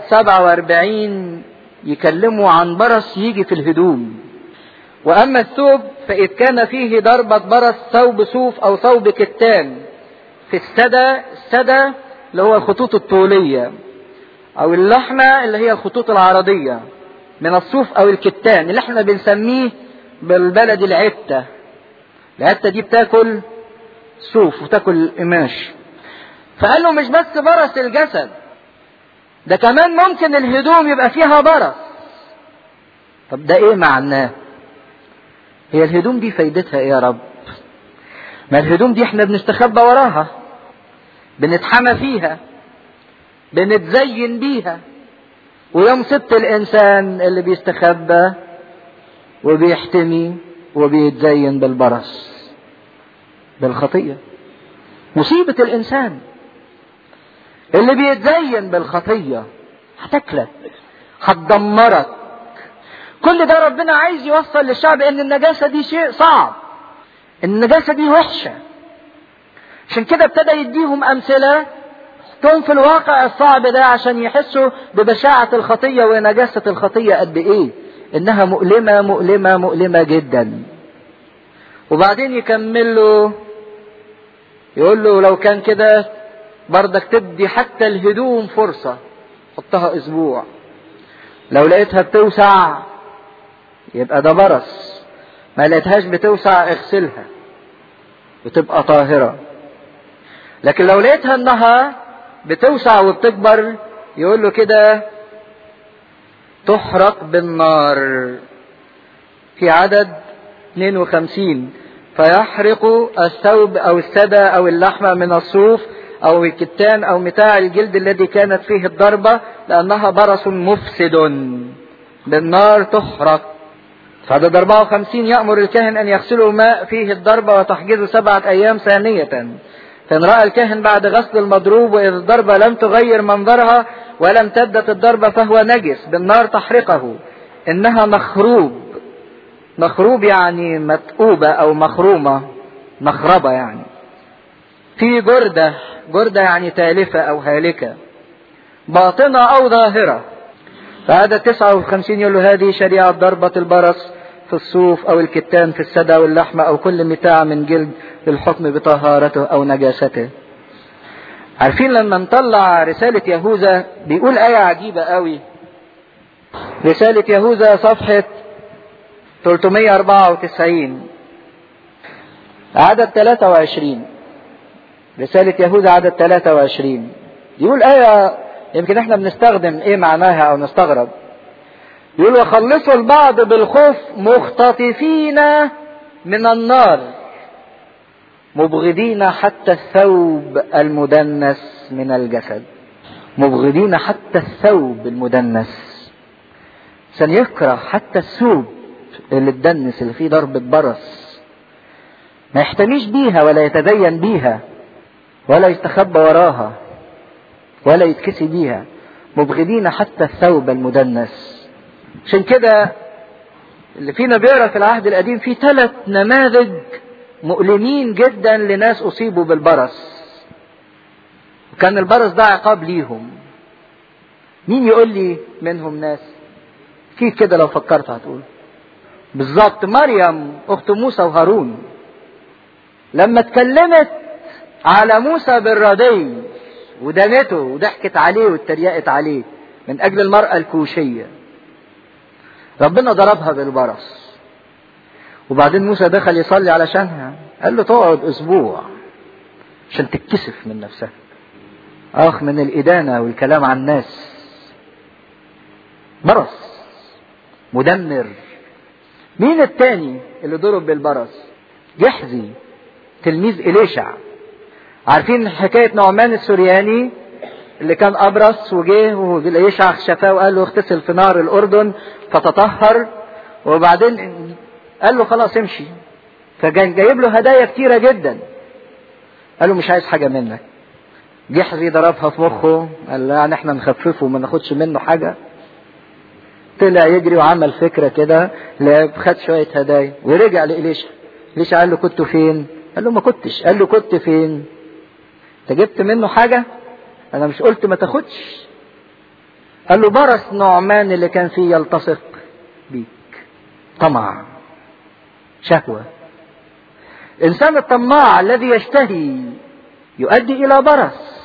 47 يكلموا عن برص يجي في الهدوم واما الثوب فاذ كان فيه ضربة برص ثوب صوف او ثوب كتان في السدى السدى اللي هو الخطوط الطولية او اللحمة اللي هي الخطوط العرضية من الصوف او الكتان اللي احنا بنسميه بالبلد العتة العتة دي بتاكل صوف وتاكل قماش فقال له مش بس برص الجسد ده كمان ممكن الهدوم يبقى فيها برص طب ده ايه معناه هي الهدوم دي فايدتها ايه يا رب ما الهدوم دي احنا بنستخبى وراها بنتحمى فيها بنتزين بيها ويوم سبت الانسان اللي بيستخبى وبيحتمي وبيتزين بالبرص بالخطيه مصيبه الانسان اللي بيتزين بالخطية هتاكلك هتدمرك كل ده ربنا عايز يوصل للشعب ان النجاسة دي شيء صعب النجاسة دي وحشة عشان كده ابتدى يديهم امثلة تهم في الواقع الصعب ده عشان يحسوا ببشاعة الخطية ونجاسة الخطية قد ايه انها مؤلمة مؤلمة مؤلمة جدا وبعدين يكمل له يقول له لو كان كده بردك تدي حتى الهدوم فرصة حطها اسبوع لو لقيتها بتوسع يبقى ده برص ما لقيتهاش بتوسع اغسلها وتبقى طاهرة لكن لو لقيتها انها بتوسع وبتكبر يقول له كده تحرق بالنار في عدد 52 فيحرق الثوب او السدى او اللحمة من الصوف او الكتان او متاع الجلد الذي كانت فيه الضربة لانها برص مفسد بالنار تحرق فعدد 54 يأمر الكاهن أن يغسلوا ماء فيه الضربة وتحجزه سبعة أيام ثانية فإن رأى الكاهن بعد غسل المضروب وإذا الضربة لم تغير منظرها ولم تبدت الضربة فهو نجس بالنار تحرقه إنها مخروب مخروب يعني متؤوبة أو مخرومة مخربة يعني في جردة جردة يعني تالفة أو هالكة باطنة أو ظاهرة فهذا 59 يقول له هذه شريعة ضربة البرص في الصوف أو الكتان في السدى واللحمة أو كل متاع من جلد للحكم بطهارته أو نجاسته عارفين لما نطلع رسالة يهوذا بيقول آية عجيبة قوي رسالة يهوذا صفحة 394 عدد 23 رسالة يهوذا عدد 23 يقول آية يمكن احنا بنستخدم ايه معناها او نستغرب يقول وخلصوا البعض بالخوف مختطفين من النار مبغضين حتى الثوب المدنس من الجسد مبغضين حتى الثوب المدنس عشان يكره حتى الثوب اللي اتدنس اللي فيه ضربة برص ما يحتميش بيها ولا يتدين بيها ولا يستخبى وراها ولا يتكسي بيها مبغضين حتى الثوب المدنس عشان كده اللي فينا بيقرا في العهد القديم في ثلاث نماذج مؤلمين جدا لناس اصيبوا بالبرص وكان البرص ده عقاب ليهم مين يقول لي منهم ناس في كده لو فكرت هتقول بالظبط مريم اخت موسى وهارون لما اتكلمت على موسى بالردي ودانته وضحكت عليه واتريقت عليه من اجل المرأة الكوشية ربنا ضربها بالبرص وبعدين موسى دخل يصلي علشانها قال له تقعد اسبوع عشان تتكسف من نفسها اخ من الادانة والكلام عن الناس برص مدمر مين التاني اللي ضرب بالبرص يحزي تلميذ إليشع عارفين حكاية نعمان السورياني اللي كان أبرص وجه وإليشع شفاه وقال له اغتسل في نار الأردن فتطهر وبعدين قال له خلاص امشي فكان جايب له هدايا كتيرة جدا قال له مش عايز حاجة منك جحزي ضربها في مخه قال له يعني احنا نخففه وما ناخدش منه حاجة طلع يجري وعمل فكرة كده لعب خد شوية هدايا ورجع لإليشا إليشا قال له كنت فين قال له ما كنتش قال له كنت فين انت جبت منه حاجة انا مش قلت ما تاخدش قال له برص نعمان اللي كان فيه يلتصق بيك طمع شهوة الإنسان الطماع الذي يشتهي يؤدي إلى برص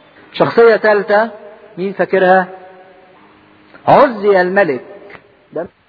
شخصية ثالثة مين فاكرها عزي الملك ده